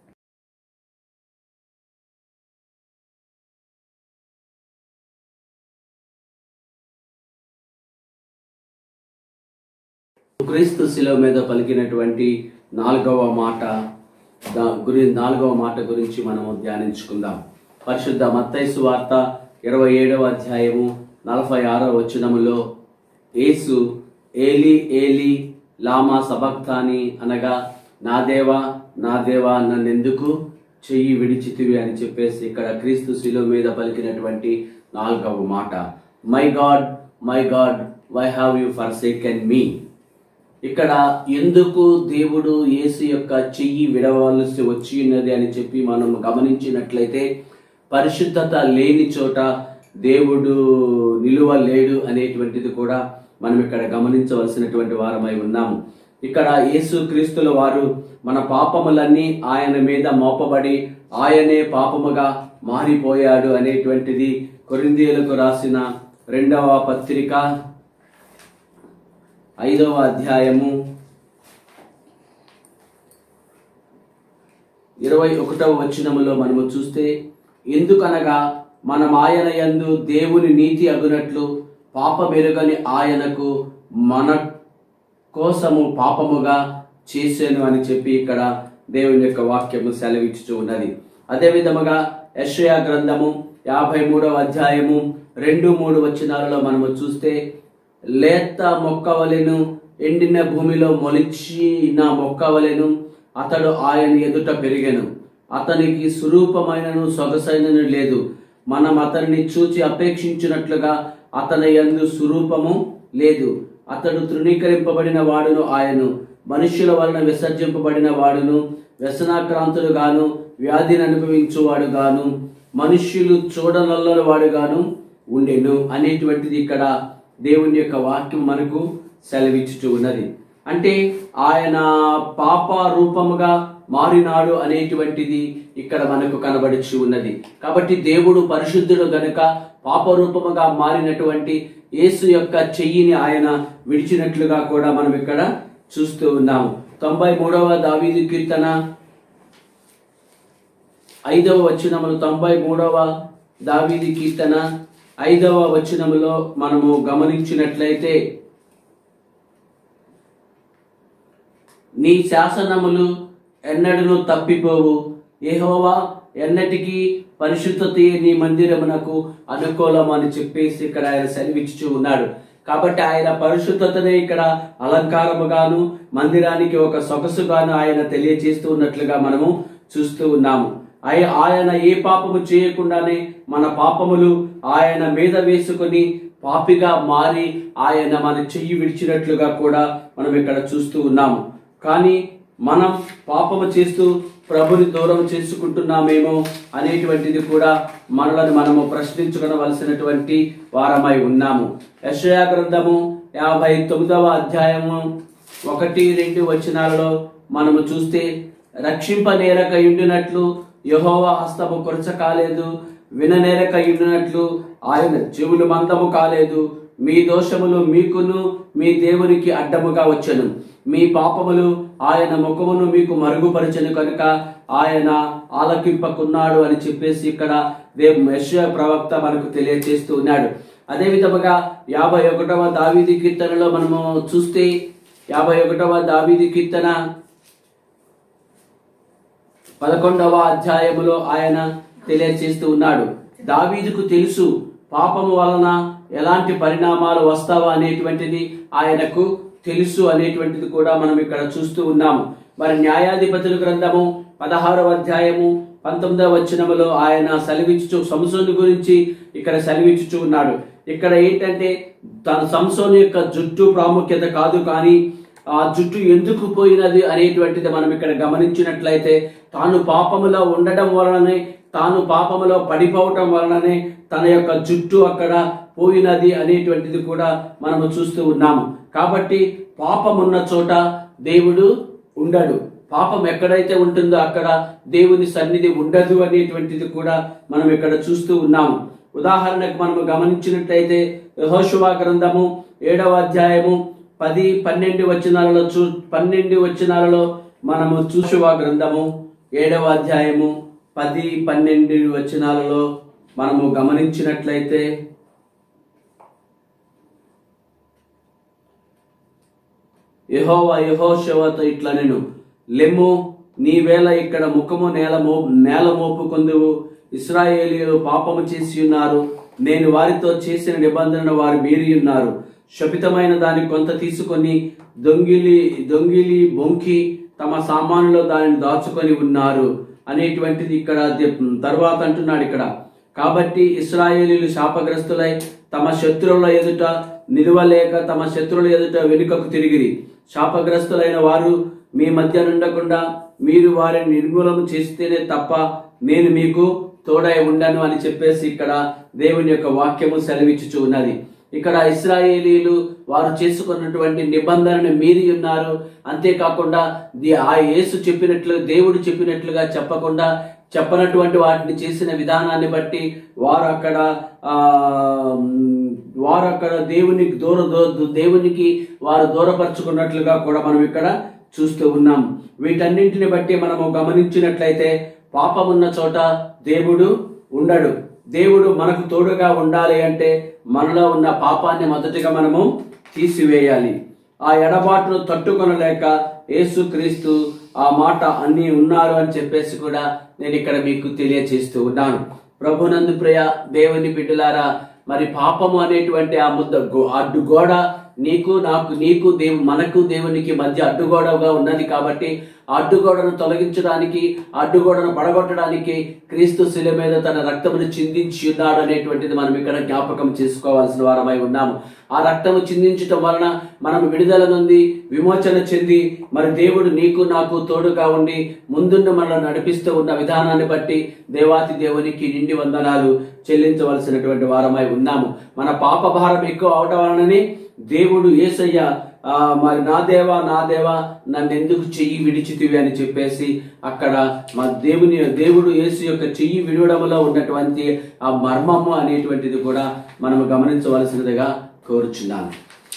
క్రీస్తు శిలువ మీద పలికినటువంటి నాలుగవ మాట దా- గురి నాలుగవ మాట గురించి మనము ధ్యానించుకుందాం పరిశుద్ధ మత్తైసు వార్త ఇరవై ఏడవ అధ్యాయము నలభై ఆరవ వచనములో యేసు ఏలి ఏలి లామా సబక్తాని అనగా నా దేవా నా దేవా నన్నెందుకు చెయ్యి విడిచితివి అని చెప్పేసి ఇక్కడ క్రీస్తు శిలువ మీద పలికినటువంటి నాలుగవ మాట my God my God why have you forsaken me ఇక్కడ ఎందుకు దేవుడు యేసు యొక్క చెయ్యి విడవలసి వచ్చి ఉన్నది అని చెప్పి మనం గమనించినట్లయితే పరిశుద్ధత లేని చోట దేవుడు నిలువ లేడు అనేటువంటిది కూడా మనం ఇక్కడ గమనించవలసినటువంటి వారమై ఉన్నాము ఇక్కడ యేసు క్రీస్తుల వారు మన పాపములన్నీ ఆయన మీద మోపబడి ఆయనే పాపముగా మారిపోయాడు అనేటువంటిది కొరిందీయులకు రాసిన రెండవ పత్రిక ఐదవ అధ్యాయము ఇరవై ఒకటవ వచనములో మనము చూస్తే ఎందుకనగా మనం ఆయన యందు దేవుని నీతి అగునట్లు పాపమెరుగని ఆయనకు మన కోసము పాపముగా చేశాను అని చెప్పి ఇక్కడ దేవుని యొక్క వాక్యము సెలవిచ్చుతూ ఉన్నది అదే విధముగా యెషయా గ్రంథము యాభై మూడవ అధ్యాయము రెండు మూడు వచనాలలో మనము చూస్తే లేత మొక్కవలెను ఎండిన భూమిలో మొలిచిన మొక్కవలెను అతడు ఆయన ఎదుట పెరిగెను అతనికి సురూపమైనను సొగసైనను లేదు మనం అతనిని చూచి అపేక్షించినట్లుగా అతని యందు సురూపము లేదు అతడు తృణీకరింపబడిన వాడును ఆయను మనుష్యుల వలన విసర్జింపబడిన వాడును వ్యసనాక్రాంతుడు గాను వ్యాధిని అనుభవించువాడు గాను మనుష్యులు చూడనల్లని వాడు గాను ఉండెను అనేటువంటిది ఇక్కడ దేవుని యొక్క వాక్యం మనకు సెలవిచ్చుతూ ఉన్నది అంటే ఆయన పాప రూపముగా మారినాడు అనేటువంటిది ఇక్కడ మనకు కనబడుచు ఉన్నది కాబట్టి దేవుడు పరిశుద్ధుడు గనుక పాప రూపముగా మారినటువంటి యేసు యొక్క చెయ్యిని ఆయన విడిచినట్లుగా కూడా మనం ఇక్కడ చూస్తూ ఉన్నాము తొంభై మూడవ దావీదు కీర్తన ఐదవ వచనములు తొంభై మూడవ దావీది కీర్తన ఐదవ వచనములో మనము గమనించినట్లయితే నీ శాసనములు ఎన్నడను తప్పిపోవు యెహోవా ఎన్నటికీ పరిశుద్ధత నీ మందిరమునకు అనుకూలం అని చెప్పేసి ఇక్కడ ఆయన సెలవిచ్చుచూ ఉన్నాడు కాబట్టి ఆయన పరిశుద్ధతనే ఇక్కడ అలంకారముగాను మందిరానికి ఒక సొగసుగాను ఆయన తెలియజేస్తూ ఉన్నట్లుగా మనము చూస్తూ ఉన్నాము ఆయ- ఆయన ఏ పాపము చేయకుండానే మన పాపములు ఆయన మీద వేసుకొని పాపిగా మారి ఆయన మన చెయ్యి విడిచినట్లుగా కూడా మనం ఇక్కడ చూస్తూ ఉన్నాము కానీ మనం పాపము చేస్తూ ప్రభుని దూరం చేసుకుంటున్నామేమో అనేటువంటిది కూడా మనలను మనము ప్రశ్నించుకోవలసినటువంటి వారమై ఉన్నాము యశయా గ్రంథము యాభై తొమ్మిదవ అధ్యాయము ఒకటి రెండు వచనాలలో మనము చూస్తే రక్షింపనేరక ఉండినట్లు యహోవా హస్తము కొరచ కాలేదు విననేరక ఉండినట్లు ఆయన చెవులు మందము కాలేదు మీ దోషములు మీకును మీ దేవునికి అడ్డముగా వచ్చెను మీ పాపములు ఆయన ముఖమును మీకు మరుగుపరచను కనుక ఆయన ఆలకింపకున్నాడు అని చెప్పేసి ఇక్కడ దేవ్ యెషయా ప్రవక్త మనకు తెలియజేస్తూ ఉన్నాడు అదే విధముగా యాభై ఒకటవ దావీది కీర్తనలో మనము చూస్తే యాభై ఒకటవ దావీది కీర్తన పదకొండవ అధ్యాయములో ఆయన తెలియజేస్తూ ఉన్నాడు దావీదుకు తెలుసు పాపము వలన ఎలాంటి పరిణామాలు వస్తావా అనేటువంటిది ఆయనకు తెలుసు అనేటువంటిది కూడా మనం ఇక్కడ చూస్తూ ఉన్నాము మరి న్యాయాధిపతుల గ్రంథము పదహారవ అధ్యాయము పంతొమ్మిదవ వచనములో ఆయన సెలవిచ్చు సంసోను గురించి ఇక్కడ సెలవిచ్చుచూ ఉన్నాడు ఇక్కడ ఏంటంటే తన సంసోను యొక్క జుట్టు ప్రాముఖ్యత కాదు కానీ ఆ జుట్టు ఎందుకు పోయినది అనేటువంటిది మనం ఇక్కడ గమనించినట్లయితే తాను పాపములో ఉండడం వలననే తాను పాపములో పడిపోవటం వలననే తన యొక్క జుట్టు అక్కడ పోయినది అనేటువంటిది కూడా మనము చూస్తూ ఉన్నాము కాబట్టి పాపమున్న చోట దేవుడు ఉండడు పాపం ఎక్కడైతే ఉంటుందో అక్కడ దేవుని సన్నిధి ఉండదు అనేటువంటిది కూడా మనం ఇక్కడ చూస్తూ ఉన్నాము ఉదాహరణకు మనము గమనించినట్లయితే యెహోషువ గ్రంథము ఏడవ అధ్యాయము పది పన్నెండు వచనాలలో చూ పన్నెండు వచనాలలో మనము చూసువా గ్రంథము ఏడవ అధ్యాయము పది పన్నెండు వచనాలలో మనము గమనించినట్లయితే యహోవా యహోశవతో ఇట్లా నేను లెమ్ము నీవేళ ఇక్కడ ముఖము నేల మో నేల మోపుకొందువు ఇస్రాయేలీలు పాపము చేసి ఉన్నారు నేను వారితో చేసిన నిబంధనను వారు మీరి ఉన్నారు శపితమైన దాన్ని కొంత తీసుకొని దొంగిలి దొంగిలి బొంకి తమ సామానులో దానిని దాచుకొని ఉన్నారు అనేటువంటిది ఇక్కడ ది- తర్వాత అంటున్నాడు ఇక్కడ కాబట్టి ఇస్రాయేలీలు శాపగ్రస్తులై తమ శత్రువుల ఎదుట నిలవలేక తమ శత్రువుల ఎదుట వెనుకకు తిరిగిరి శాపగ్రస్తులైన వారు మీ మధ్య నుండకుండా మీరు వారిని నిర్మూలన చేస్తేనే తప్ప నేను మీకు తోడై ఉండను అని చెప్పేసి ఇక్కడ దేవుని యొక్క వాక్యము సెలవిచ్చుచు ఉన్నది ఇక్కడ ఇస్రాయేలీలు వారు చేసుకున్నటువంటి నిబంధనను మీరి ఉన్నారు అంతేకాకుండా ది- ఆ యేసు చెప్పినట్లు దేవుడు చెప్పినట్లుగా చెప్పకుండా చెప్పనటువంటి వాటిని చేసిన విధానాన్ని బట్టి వారు అక్కడ ఆ మ్, వారు అక్కడ దేవునికి దూర దూ- దేవునికి వారు దూరపరుచుకున్నట్లుగా కూడా మనం ఇక్కడ చూస్తూ ఉన్నాం వీటన్నింటిని బట్టి మనము గమనించినట్లయితే పాపమున్న చోట దేవుడు ఉండడు దేవుడు మనకు తోడుగా ఉండాలి అంటే మనలో ఉన్న పాపాన్ని మొదటిగా మనము తీసివేయాలి ఆ ఎడబాటును తట్టుకొనలేక యేసుక్రీస్తు ఆ మాట అన్ని ఉన్నారు అని చెప్పేసి కూడా నేను ఇక్కడ మీకు తెలియచేస్తూ ఉన్నాను ప్రభునందు ప్రియ దేవుని బిడ్డలారా మరి పాపము అనేటువంటి ఆ ముద్ద గో- అడ్డు గోడ నీకు నాకు నీకు దేవు మనకు దేవునికి మధ్య అడ్డుగోడగా ఉన్నది కాబట్టి ఆ అడ్డుగోడను తొలగించడానికి ఆ అడ్డుగోడను పడగొట్టడానికి క్రీస్తు శిల మీద తన రక్తమును చిందించి ఉన్నాడు అనేటువంటిది మనం ఇక్కడ జ్ఞాపకం చేసుకోవాల్సిన వారమై ఉన్నాము ఆ రక్తము చిందించటం వలన మనం విడుదల నుండి విమోచన చెంది మరి దేవుడు నీకు నాకు తోడుగా ఉండి ముందున్న మనల్ని నడిపిస్తూ ఉన్న విధానాన్ని బట్టి దేవాతి దేవునికి నిండి వందనాలు చెల్లించవలసినటువంటి వారమై ఉన్నాము మన పాప భారం ఎక్కువ అవటం వలననే దేవుడు ఏసయ్య ఆ, మరి నా దేవా నా దేవా నన్ను ఎందుకు చెయ్యి విడిచితివి అని చెప్పేసి అక్కడ మా దేవుని దేవుడు యేసు యొక్క చెయ్యి విడవడంలో ఉన్నటువంటి ఆ మర్మము అనేటువంటిది కూడా మనం గమనించవలసినదిగా కోరుచున్నాను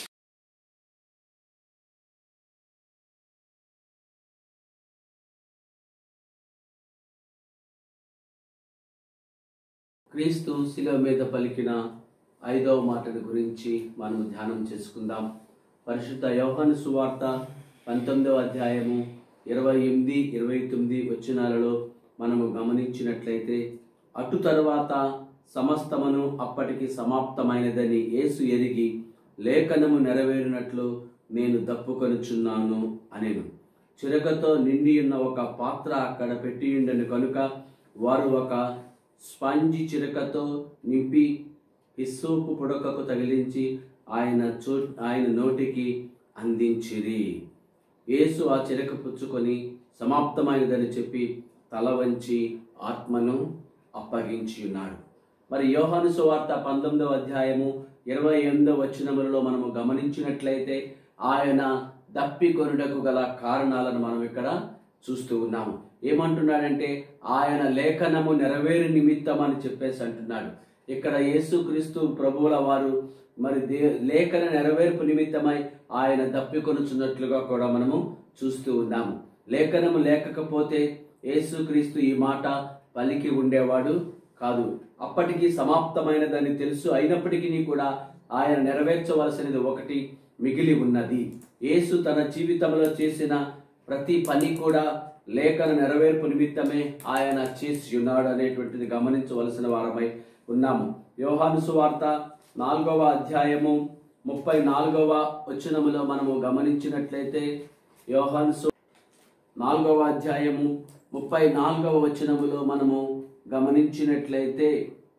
క్రీస్తు శిలువ మీద పలికిన ఐదవ మాటను గురించి మనం ధ్యానం చేసుకుందాం పరిశుద్ధ యోహాను సువార్త పంతొమ్మిదవ అధ్యాయము ఇరవై ఎనిమిది ఇరవై తొమ్మిది వచ్చినాలలో మనము గమనించినట్లయితే అటు తరువాత సమస్తమును అప్పటికి సమాప్తమైనదని యేసు ఎరిగి లేఖనము నెరవేరినట్లు నేను దప్పుకొనుచున్నాను అనేను చిరకతో నిండి ఉన్న ఒక పాత్ర అక్కడ పెట్టియుండను కనుక వారు ఒక స్పాంజి చిరకతో నింపి హిస్సోపు పుడకకు తగిలించి ఆయన చో ఆయన నోటికి అందించిరి యేసు ఆ చిరక పుచ్చుకొని సమాప్తమైనదని చెప్పి తల వంచి ఆత్మను అప్పగించి ఉన్నాడు మరి యోహాను సువార్త పంతొమ్మిదవ అధ్యాయము ఇరవై ఎనిమిదవ వచనములలో మనము గమనించినట్లయితే ఆయన దప్పికొనుటకు గల కారణాలను మనం ఇక్కడ చూస్తూ ఉన్నాము ఏమంటున్నాడంటే ఆయన లేఖనము నెరవేరు నిమిత్తం అని చెప్పేసి అంటున్నాడు ఇక్కడ యేసుక్రీస్తు ప్రభువుల వారు మరి దే లేఖన నెరవేర్పు నిమిత్తమై ఆయన దప్పికొనుచున్నట్లుగా కూడా మనము చూస్తూ ఉన్నాము లేఖనము లేకపోతే యేసుక్రీస్తు ఈ మాట పలికి ఉండేవాడు కాదు అప్పటికి సమాప్తమైనదని తెలుసు అయినప్పటికీ కూడా ఆయన నెరవేర్చవలసినది ఒకటి మిగిలి ఉన్నది యేసు తన జీవితంలో చేసిన ప్రతి పని కూడా లేఖన నెరవేర్పు నిమిత్తమే ఆయన చేసి ఉన్నాడు అనేటువంటిది గమనించవలసిన వారమై ఉన్నాము యోహాను సువార్త నాలుగవ అధ్యాయము ముప్పై నాలుగవ వచనములో మనము గమనించినట్లయితే యోహాను సు నాలుగవ అధ్యాయము ముప్పై నాలుగవ వచనములో మనము గమనించినట్లయితే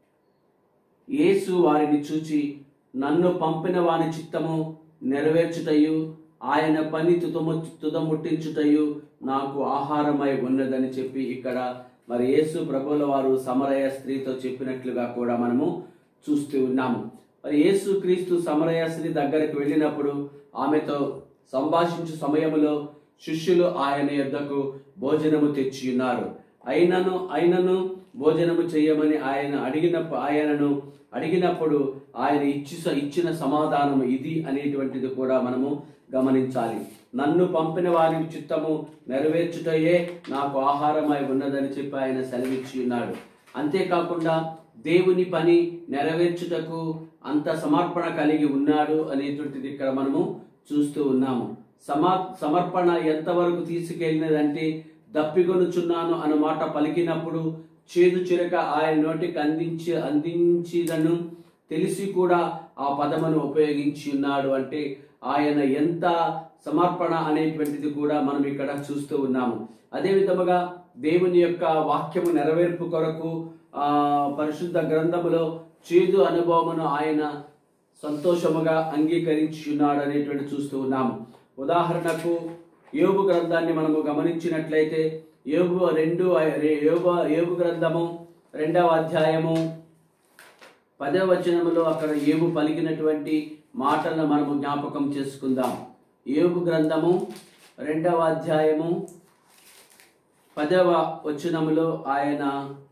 యేసు వారిని చూచి నన్ను పంపిన వాని చిత్తము నెరవేర్చుటయు ఆయన పని తుదము తుదముట్టించుటయు నాకు ఆహారమై ఉన్నదని చెప్పి ఇక్కడ మరి యేసు ప్రభుల వారు సమరయ స్త్రీతో చెప్పినట్లుగా కూడా మనము చూస్తూ ఉన్నాము మరి యేసు క్రీస్తు సమరయ స్త్రీ దగ్గరికి వెళ్ళినప్పుడు ఆమెతో సంభాషించు సమయములో శిష్యులు ఆయన యొద్దకు భోజనము తెచ్చి ఉన్నారు అయినను అయినను భోజనము చేయమని ఆయన అడిగిన ఆయనను అడిగినప్పుడు ఆయన ఇచ్చి ఇచ్చిన సమాధానం ఇది అనేటువంటిది కూడా మనము గమనించాలి నన్ను పంపిన వారి చిత్తము నెరవేర్చుటయే నాకు ఆహారమై ఉన్నదని చెప్పి ఆయన సెలవిచ్చి ఉన్నాడు అంతేకాకుండా దేవుని పని నెరవేర్చుటకు అంత సమర్పణ కలిగి ఉన్నాడు అనేటువంటిది ఇక్కడ మనము చూస్తూ ఉన్నాము సమా సమర్పణ ఎంతవరకు తీసుకెళ్ళినదంటే దప్పికొనుచున్నాను అన్న మాట పలికినప్పుడు చేదు చిరక ఆయన నోటికి అందించి అందించిదను తెలిసి కూడా ఆ పదమును ఉపయోగించి ఉన్నాడు అంటే ఆయన ఎంత సమర్పణ అనేటువంటిది కూడా మనం ఇక్కడ చూస్తూ ఉన్నాము అదే విధముగా దేవుని యొక్క వాక్యము నెరవేర్పు కొరకు ఆ పరిశుద్ధ గ్రంథములో చేదు అనుభవమును ఆయన సంతోషముగా అంగీకరించి ఉన్నాడు అనేటువంటి చూస్తూ ఉన్నాము ఉదాహరణకు యోగు గ్రంథాన్ని మనము గమనించినట్లయితే యోగు రెండు యోగు యోగు గ్రంథము రెండవ అధ్యాయము పదవ వచనములో అక్కడ ఏబు పలికినటువంటి మాటలను మనము జ్ఞాపకం చేసుకుందాం ఏబు గ్రంథము రెండవ అధ్యాయము పదవ వచనములో ఆయన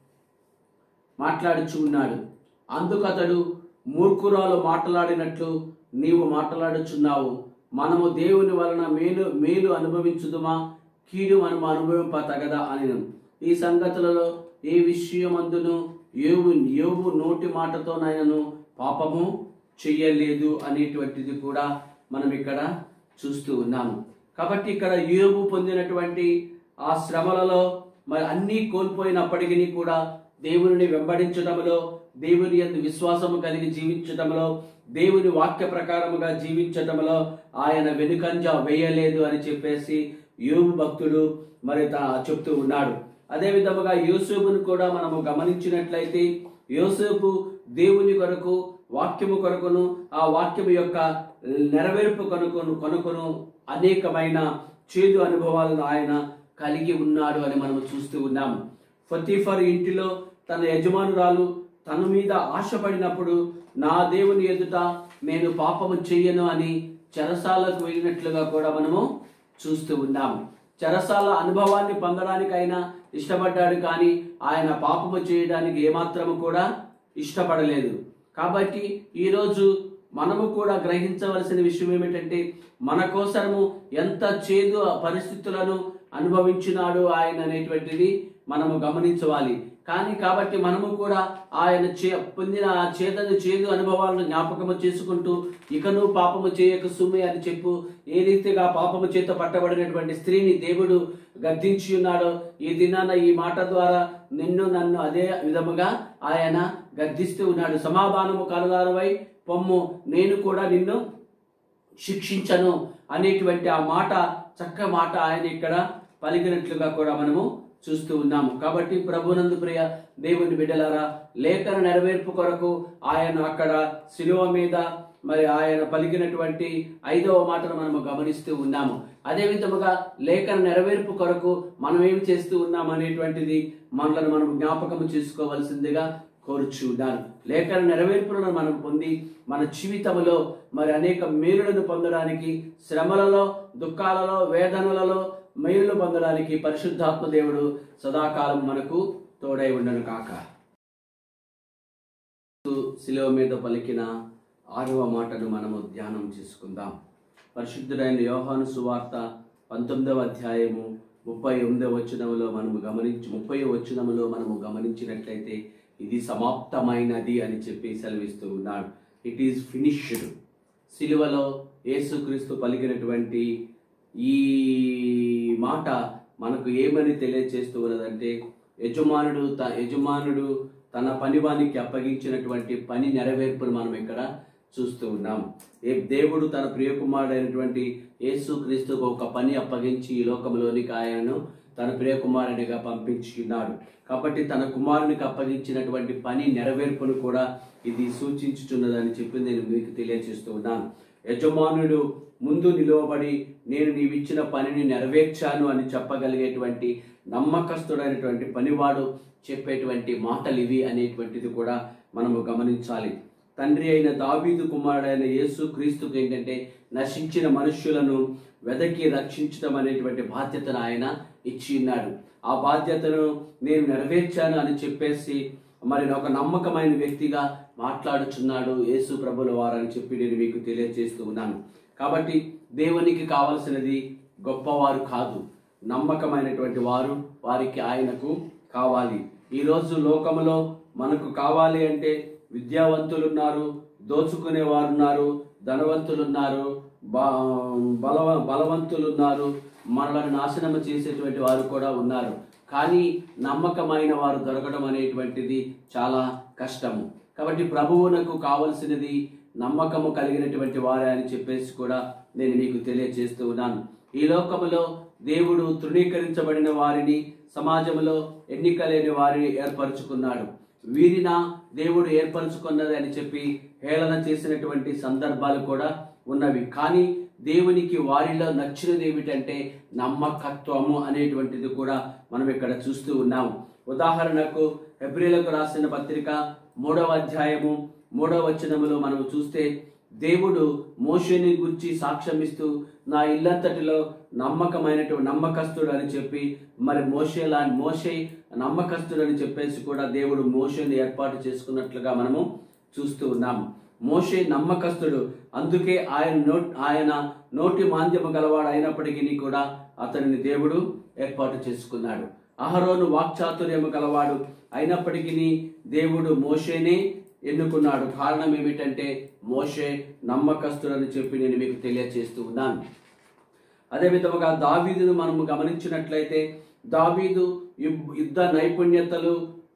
మాట్లాడుచు ఉన్నాడు అందుకతడు మూర్ఖురాలు మాట్లాడినట్లు నీవు మాట్లాడుచున్నావు మనము దేవుని వలన మేలు మేలు అనుభవించుదుమా కీడు మనము అనుభవింప తగదా అని ఈ సంగతులలో ఏ విషయమందును యోగు యోగు నోటి మాటతోనైనను పాపము చెయ్యలేదు అనేటువంటిది కూడా మనం ఇక్కడ చూస్తూ ఉన్నాము కాబట్టి ఇక్కడ యోగు పొందినటువంటి ఆ శ్రమలలో మరి అన్నీ కోల్పోయినప్పటికీ కూడా దేవుని వెంబడించడంలో దేవుని యందు విశ్వాసము కలిగి జీవించటంలో దేవుని వాక్య ప్రకారముగా జీవించటంలో ఆయన వెనుకంజ వేయలేదు అని చెప్పేసి యోగు భక్తుడు మరి తా- చెప్తూ ఉన్నాడు అదే విధముగా యోసేపును కూడా మనము గమనించినట్లయితే యోసేపు దేవుని కొరకు వాక్యము కొరకును ఆ వాక్యము యొక్క నెరవేర్పు కొనుకొను కొనుకొను అనేకమైన చేదు అనుభవాలను ఆయన కలిగి ఉన్నాడు అని మనము చూస్తూ ఉన్నాము ఫతీఫర్ ఇంటిలో తన యజమానురాలు తన మీద ఆశపడినప్పుడు నా దేవుని ఎదుట నేను పాపము చెయ్యను అని చెరసాలకు వెళ్ళినట్లుగా కూడా మనము చూస్తూ ఉన్నాము చెరసాల అనుభవాన్ని పొందడానికైనా ఇష్టపడ్డాడు కానీ ఆయన పాపము చేయడానికి ఏమాత్రము కూడా ఇష్టపడలేదు కాబట్టి ఈరోజు మనము కూడా గ్రహించవలసిన విషయం ఏమిటంటే మన కోసము ఎంత చేదు పరిస్థితులను అనుభవించినాడు ఆయన అనేటువంటిది మనము గమనించవాలి కానీ కాబట్టి మనము కూడా ఆయన చే పొందిన ఆ చేతను చేదు అనుభవాలను జ్ఞాపకము చేసుకుంటూ ఇకను పాపము చేయక సుమ్మే అని చెప్పు ఏ రీతిగా పాపము చేత పట్టబడినటువంటి స్త్రీని దేవుడు గద్దించి ఉన్నాడో ఈ దినాన ఈ మాట ద్వారా నిన్ను నన్ను అదే విధముగా ఆయన గద్దిస్తూ ఉన్నాడు సమాధానము కలదారవై పొమ్ము నేను కూడా నిన్ను శిక్షించను అనేటువంటి ఆ మాట చక్క మాట ఆయన ఇక్కడ పలికినట్లుగా కూడా మనము చూస్తూ ఉన్నాము కాబట్టి ప్రభునందు ప్రియ దేవుని బిడ్డలారా లేఖన నెరవేర్పు కొరకు ఆయన అక్కడ శిలువ మీద మరి ఆయన పలికినటువంటి ఐదవ మాటను మనము గమనిస్తూ ఉన్నాము అదే విధముగా లేఖన నెరవేర్పు కొరకు మనం ఏమి చేస్తూ ఉన్నాం అనేటువంటిది మనలను మనం జ్ఞాపకం చేసుకోవలసిందిగా కోరుచున్నాను లేఖన నెరవేర్పులను మనం పొంది మన జీవితంలో మరి అనేక మేలులను పొందడానికి శ్రమలలో దుఃఖాలలో వేదనలలో మేలులు పొందడానికి పరిశుద్ధాత్మ దేవుడు సదాకాలం మనకు తోడై ఉండను కాక శిలువ మీద పలికిన ఆరవ మాటను మనము ధ్యానం చేసుకుందాం పరిశుద్ధుడైన యోహాను సువార్త పంతొమ్మిదవ అధ్యాయము ముప్పై ఎనిమిదవ వచనములో మనము గమనించి ముప్పై వచనములో మనము గమనించినట్లయితే ఇది సమాప్తమైనది అని చెప్పి సెలవిస్తూ ఉన్నాడు ఇట్ ఈస్ ఫినిష్డ్ సిలువలో యేసుక్రీస్తు పలికినటువంటి ఈ మాట మనకు ఏమని తెలియజేస్తూ ఉన్నదంటే యజమానుడు త యజమానుడు తన పనివానికి అప్పగించినటువంటి పని నెరవేర్పును మనం ఇక్కడ చూస్తూ ఉన్నాం ఏ దేవుడు తన ప్రియకుమారుడైనటువంటి యేసు క్రీస్తుకు ఒక పని అప్పగించి ఈ లోకంలోనికి ఆయనను తన ప్రియకుమారునిగా పంపించి ఉన్నాడు కాబట్టి తన కుమారునికి అప్పగించినటువంటి పని నెరవేర్పును కూడా ఇది సూచించుచున్నదని చెప్పి నేను మీకు తెలియజేస్తూ ఉన్నాను యజమానుడు ముందు నిలువబడి నేను నీవిచ్చిన పనిని నెరవేర్చాను అని చెప్పగలిగేటువంటి నమ్మకస్తుడైనటువంటి పనివాడు చెప్పేటువంటి మాటలు ఇవి అనేటువంటిది కూడా మనము గమనించాలి తండ్రి అయిన దావీదు కుమారుడైన యేసు క్రీస్తుకు ఏంటంటే నశించిన మనుష్యులను వెదకి రక్షించడం అనేటువంటి బాధ్యతను ఆయన ఇచ్చి ఉన్నాడు ఆ బాధ్యతను నేను నెరవేర్చాను అని చెప్పేసి మరి ఒక నమ్మకమైన వ్యక్తిగా మాట్లాడుచున్నాడు యేసు ప్రభుల వారని చెప్పి నేను మీకు తెలియజేస్తూ ఉన్నాను కాబట్టి దేవునికి కావలసినది గొప్పవారు కాదు నమ్మకమైనటువంటి వారు వారికి ఆయనకు కావాలి ఈరోజు లోకములో మనకు కావాలి అంటే విద్యావంతులు ఉన్నారు దోచుకునే వారు ఉన్నారు ధనవంతులు ఉన్నారు బలవ బలవంతులు ఉన్నారు మనలను నాశనం చేసేటువంటి వారు కూడా ఉన్నారు కానీ నమ్మకమైన వారు దొరకడం అనేటువంటిది చాలా కష్టము కాబట్టి ప్రభువునకు కావలసినది నమ్మకము కలిగినటువంటి వారే అని చెప్పేసి కూడా నేను మీకు తెలియజేస్తూ ఉన్నాను ఈ లోకములో దేవుడు తృణీకరించబడిన వారిని సమాజంలో ఎన్నిక లేని వారిని ఏర్పరచుకున్నాడు వీరిన దేవుడు ఏర్పరచుకున్నది అని చెప్పి హేళన చేసినటువంటి సందర్భాలు కూడా ఉన్నవి కానీ దేవునికి వారిలో నచ్చినది ఏమిటంటే నమ్మకత్వము అనేటువంటిది కూడా మనం ఇక్కడ చూస్తూ ఉన్నాము ఉదాహరణకు ఎబ్రిలకు రాసిన పత్రిక మూడవ అధ్యాయము మూడవ వచనములో మనం చూస్తే దేవుడు మోషేని గురించి సాక్ష్యం ఇస్తూ నా ఇల్లంతటిలో నమ్మకమైనటువంటి నమ్మకస్తుడు అని చెప్పి మరి మోషేలా మోషే నమ్మకస్తుడు అని చెప్పేసి కూడా దేవుడు మోషేని ఏర్పాటు చేసుకున్నట్లుగా మనము చూస్తూ ఉన్నాము మోషే నమ్మకస్తుడు అందుకే ఆయన నోట్ ఆయన నోటి మాంద్యము గలవాడు అయినప్పటికీ కూడా అతనిని దేవుడు ఏర్పాటు చేసుకున్నాడు అహరోను వాక్చాతుర్యము గలవాడు అయినప్పటికీ దేవుడు మోషేనే ఎన్నుకున్నాడు కారణం ఏమిటంటే మోషే నమ్మకస్తుడని చెప్పి నేను మీకు తెలియజేస్తూ ఉన్నాను అదే విధముగా దావీదును మనము గమనించినట్లయితే దావీదు యు- యుద్ధ నైపుణ్యతలు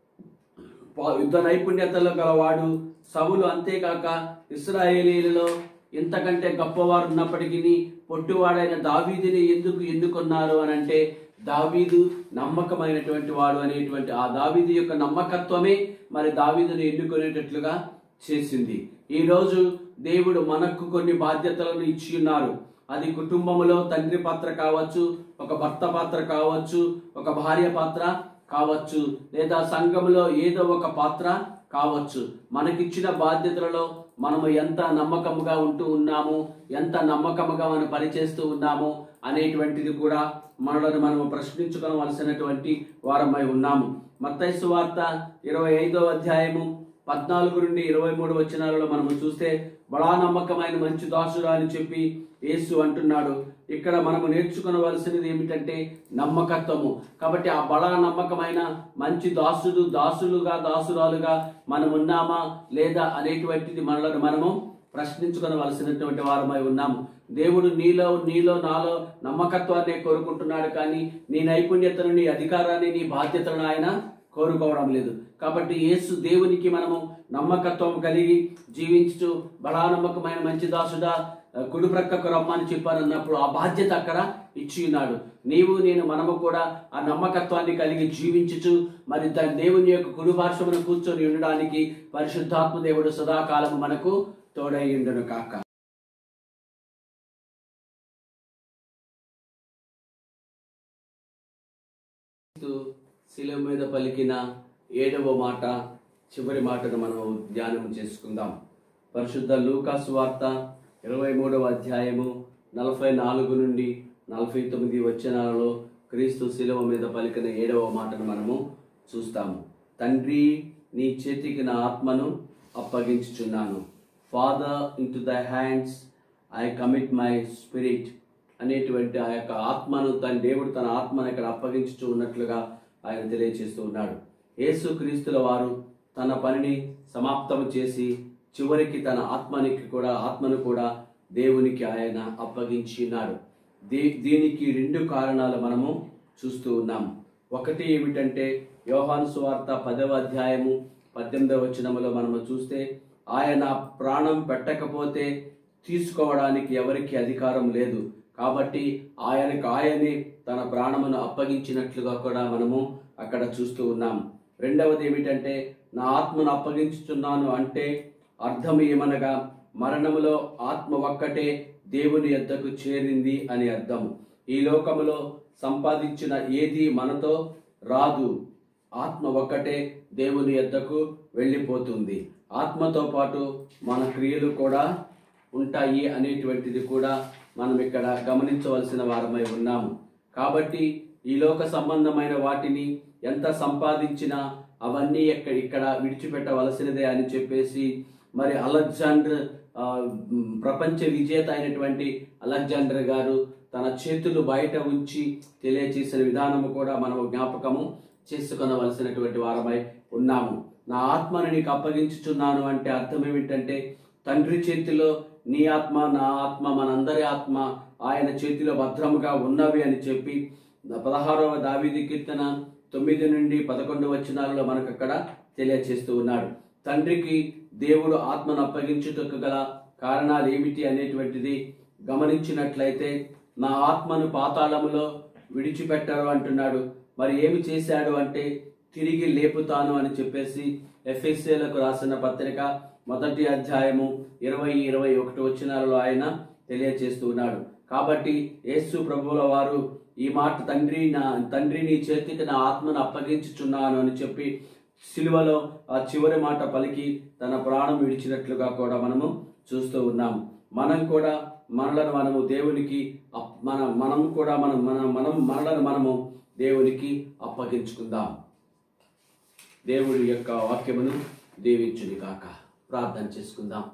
పా- యుద్ధ నైపుణ్యతలు గలవాడు సవులు అంతేకాక ఇస్రాయేలీలలో ఇంతకంటే గొప్పవారు ఉన్నప్పటికీ పొట్టివాడైన దావీదుని ఎందుకు ఎన్నుకున్నారు అని అంటే దావీదు నమ్మకమైనటువంటి వాడు అనేటువంటి ఆ దావీదు యొక్క నమ్మకత్వమే మరి దావీదుని ఎన్నుకునేటట్లుగా చేసింది ఈ రోజు దేవుడు మనకు కొన్ని బాధ్యతలను ఇచ్చి ఉన్నారు అది కుటుంబములో తండ్రి పాత్ర కావచ్చు ఒక భర్త పాత్ర కావచ్చు ఒక భార్య పాత్ర కావచ్చు లేదా సంఘములో ఏదో ఒక పాత్ర కావచ్చు మనకిచ్చిన బాధ్యతలలో మనము ఎంత నమ్మకముగా ఉంటూ ఉన్నాము ఎంత నమ్మకముగా మనం పనిచేస్తూ ఉన్నాము అనేటువంటిది కూడా మనలను మనము ప్రశ్నించుకోవలసినటువంటి వారమై ఉన్నాము మత్తైసు వార్త ఇరవై ఐదో అధ్యాయము పద్నాలుగు నుండి ఇరవై మూడు వచనాలలో మనము చూస్తే బడా నమ్మకమైన మంచి దాసుడు అని చెప్పి యేసు అంటున్నాడు ఇక్కడ మనము నేర్చుకోవలసినది ఏమిటంటే నమ్మకత్వము కాబట్టి ఆ బడా నమ్మకమైన మంచి దాసుడు దాసులుగా దాసురాలుగా మనం ఉన్నామా లేదా అనేటువంటిది మనలను మనము ప్రశ్నించుకోవలసినటువంటి వారమై ఉన్నాము దేవుడు నీలో నీలో నాలో నమ్మకత్వాన్ని కోరుకుంటున్నాడు కానీ నీ నైపుణ్యతను నీ అధికారాన్ని నీ బాధ్యతలను ఆయన కోరుకోవడం లేదు కాబట్టి యేసు దేవునికి మనము నమ్మకత్వం కలిగి జీవించుచు బడా నమ్మకమైన మంచి దాసుడా ఆ, కుడి ప్రక్కకు రమ్మని చెప్పానన్నప్పుడు ఆ బాధ్యత అక్కడ ఇచ్చి ఉన్నాడు నీవు నేను మనము కూడా ఆ నమ్మకత్వాన్ని కలిగి జీవించుచు మరి దాని దేవుని యొక్క కుడి పార్శ్వమున కూర్చొని ఉండడానికి పరిశుద్ధాత్మ దేవుడు సదాకాలము మనకు తోడై ఉండును కాక క్రీస్తు శిలువ మీద పలికిన ఏడవ మాట చివరి మాటను మనం ధ్యానం చేసుకుందాం పరిశుద్ధ లూకాసు వార్త ఇరవై మూడవ అధ్యాయము నలభై నాలుగు నుండి నలభై తొమ్మిది వచనాలలో క్రీస్తు శిలువ మీద పలికిన ఏడవ మాటను మనము చూస్తాము తండ్రి నీ చేతికి నా ఆత్మను అప్పగించుచున్నాను father into the hands I commit my spirit అనేటువంటి ఆ యొక్క ఆత్మను తన దేవుడు తన ఆత్మను ఇక్కడ అప్పగించుతూ ఉన్నట్లుగా ఆయన తెలియజేస్తూ ఉన్నాడు యేసు క్రీస్తుల వారు తన పనిని సమాప్తం చేసి చివరికి తన ఆత్మనికి కూడా ఆత్మను కూడా దేవునికి ఆయన అప్పగించి ఉన్నాడు దీ దీనికి రెండు కారణాలు మనము చూస్తూ ఉన్నాం ఒకటి ఏమిటంటే యోహాను సువార్త పదవ అధ్యాయము పద్దెనిమిదవ వచనములో మనము చూస్తే ఆయన ప్రాణం పెట్టకపోతే తీసుకోవడానికి ఎవరికి అధికారం లేదు కాబట్టి ఆయనకు ఆయనే తన ప్రాణమును అప్పగించినట్లుగా కూడా మనము అక్కడ చూస్తూ ఉన్నాం రెండవది ఏమిటంటే నా ఆత్మను అప్పగించుతున్నాను అంటే అర్థం ఏమనగా మరణములో ఆత్మ ఒక్కటే దేవుని యొద్దకు చేరింది అని అర్థం ఈ లోకములో సంపాదించిన ఏది మనతో రాదు ఆత్మ ఒక్కటే దేవుని యొద్దకు వెళ్ళిపోతుంది ఆత్మతో పాటు మన క్రియలు కూడా ఉంటాయి అనేటువంటిది కూడా మనం ఇక్కడ గమనించవలసిన వారమై ఉన్నాము కాబట్టి ఈ లోక సంబంధమైన వాటిని ఎంత సంపాదించినా అవన్నీ ఇక్కడ ఇక్కడ విడిచిపెట్టవలసినదే అని చెప్పేసి మరి అలెగ్జాండర్ ఆ, మ్, ప్రపంచ విజేత అయినటువంటి అలెగ్జాండర్ గారు తన చేతులు బయట ఉంచి తెలియచేసిన విధానము కూడా మనం జ్ఞాపకము చేసుకొనవలసినటువంటి వారమై ఉన్నాము నా ఆత్మను నీకు అప్పగించుచున్నాను అంటే అర్థం ఏమిటంటే తండ్రి చేతిలో నీ ఆత్మ నా ఆత్మ మనందరి ఆత్మ ఆయన చేతిలో భద్రముగా ఉన్నవి అని చెప్పి పదహారవ దావీది కీర్తన తొమ్మిది నుండి పదకొండు వచనాలలో మనకు అక్కడ తెలియచేస్తూ ఉన్నాడు తండ్రికి దేవుడు ఆత్మను అప్పగించుటకు గల కారణాలు ఏమిటి అనేటువంటిది గమనించినట్లయితే నా ఆత్మను పాతాళములో విడిచిపెట్టరు అంటున్నాడు మరి ఏమి చేశాడు అంటే తిరిగి లేపుతాను అని చెప్పేసి ఎఫ్ఎస్ఏలకు రాసిన పత్రిక మొదటి అధ్యాయము ఇరవై ఇరవై ఒకటి వచనాలలో ఆయన తెలియచేస్తూ ఉన్నాడు కాబట్టి యేసు ప్రభువుల వారు ఈ మాట తండ్రి నా తండ్రి నీ చేతికి నా ఆత్మను అప్పగించుచున్నాను అని చెప్పి సిలువలో ఆ చివరి మాట పలికి తన ప్రాణం విడిచినట్లుగా కూడా మనము చూస్తూ ఉన్నాం మనం కూడా మనలను మనము దేవునికి అప్- మన మనం కూడా మనం మన మనం మనలను మనము దేవునికి అప్పగించుకుందాం దేవుడి యొక్క వాక్యమును దీవించుని కాక ప్రార్థన చేసుకుందాం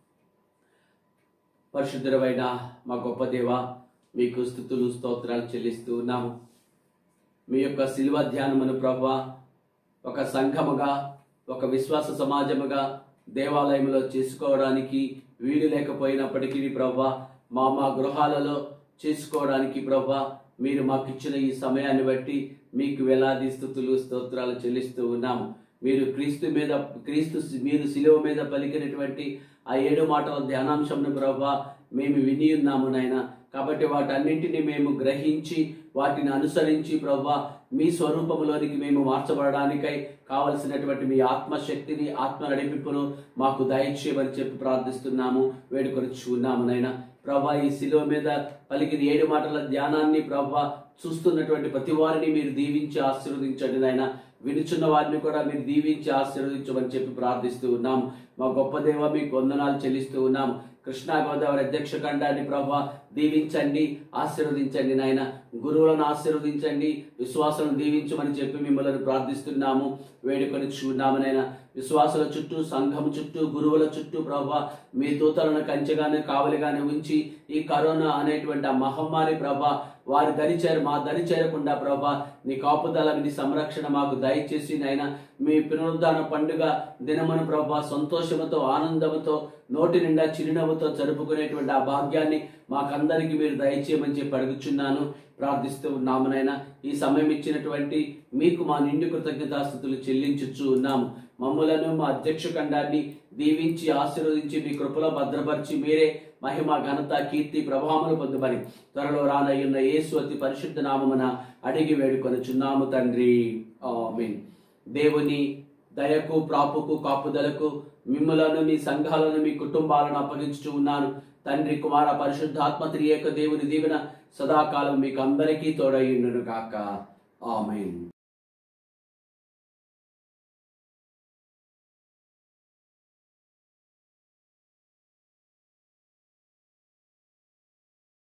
పరిశుద్ధుడమైన మా గొప్ప దేవ మీకు స్థుతులు స్తోత్రాలు చెల్లిస్తూ ఉన్నాము మీ యొక్క శిల్వ ధ్యానమును ప్రభా ఒక సంఘముగా ఒక విశ్వాస సమాజముగా దేవాలయంలో చేసుకోవడానికి వీలు లేకపోయినప్పటికీ ప్రభా మా మా గృహాలలో చేసుకోవడానికి ప్రభా మీరు మాకు ఇచ్చిన ఈ సమయాన్ని బట్టి మీకు వేలాది స్థుతులు స్తోత్రాలు చెల్లిస్తూ ఉన్నాము మీరు క్రీస్తు మీద క్రీస్తు మీరు శిలువ మీద పలికినటువంటి ఆ ఏడు మాటల ధ్యానాంశంను ప్రభా మేము విని ఉన్నాము నాయన కాబట్టి వాటన్నింటినీ మేము గ్రహించి వాటిని అనుసరించి ప్రభా మీ స్వరూపంలోనికి మేము మార్చబడడానికై కావలసినటువంటి మీ ఆత్మశక్తిని ఆత్మ నడిపింపును మాకు దయచేయమని చెప్పి ప్రార్థిస్తున్నాము వేడుకొని చూన్నాము నాయన ప్రభా ఈ శిలువ మీద పలికిన ఏడు మాటల ధ్యానాన్ని ప్రభా చూస్తున్నటువంటి ప్రతి వారిని మీరు దీవించి ఆశీర్వదించండి నాయన వినుచున్న వారిని కూడా మీరు దీవించి ఆశీర్వదించమని చెప్పి ప్రార్థిస్తూ ఉన్నాము మా గొప్ప దేవ మీకు వందనాలు చెల్లిస్తూ ఉన్నాము కృష్ణా గోదావరి అధ్యక్ష ఖండాన్ని ప్రభా దీవించండి ఆశీర్వదించండి నాయన గురువులను ఆశీర్వదించండి విశ్వాసం దీవించమని చెప్పి మిమ్మల్ని ప్రార్థిస్తున్నాము వేడుకొని చూన్నాము నాయన విశ్వాసుల చుట్టూ సంఘం చుట్టూ గురువుల చుట్టూ ప్రభా మీ దూతలను కంచెగానే కావలిగానే ఉంచి ఈ కరోనా అనేటువంటి ఆ మహమ్మారి ప్రభా వారి దరి చేర మా దరి చేరకుండా ప్రభా నీ కాపుదల నీ సంరక్షణ మాకు దయచేసి నాయన మీ పునరుద్ధాన పండుగ దినమును ప్రభా సంతోషముతో ఆనందముతో నోటి నిండా చిరునవ్వుతో జరుపుకునేటువంటి ఆ భాగ్యాన్ని మాకందరికీ మీరు దయచేయమని చెప్పి అడుగుచున్నాను ప్రార్థిస్తూ ఉన్నామునైనా ఈ సమయం ఇచ్చినటువంటి మీకు మా నిండు కృతజ్ఞతాస్థుతులు చెల్లించుచు ఉన్నాము మమ్ములను మా అధ్యక్ష ఖండాన్ని దీవించి ఆశీర్వదించి మీ కృపలో భద్రపరిచి మీరే మహిమ ఘనత కీర్తి ప్రభావములు పొందుమని త్వరలో రానయ్యున్న యేసు అతి పరిశుద్ధ నామమున అడిగి వేడుకొని చున్నాము తండ్రి ఆమేన్ దేవుని దయకు ప్రాపుకు కాపుదలకు మిమ్మలను మీ సంఘాలను మీ కుటుంబాలను అప్పగించుచూ ఉన్నాను తండ్రి కుమార పరిశుద్ధాత్మ త్రియేక దేవుని దీవెన సదాకాలం మీకు అందరికీ తోడయ్యుండును గాక ఆమెన్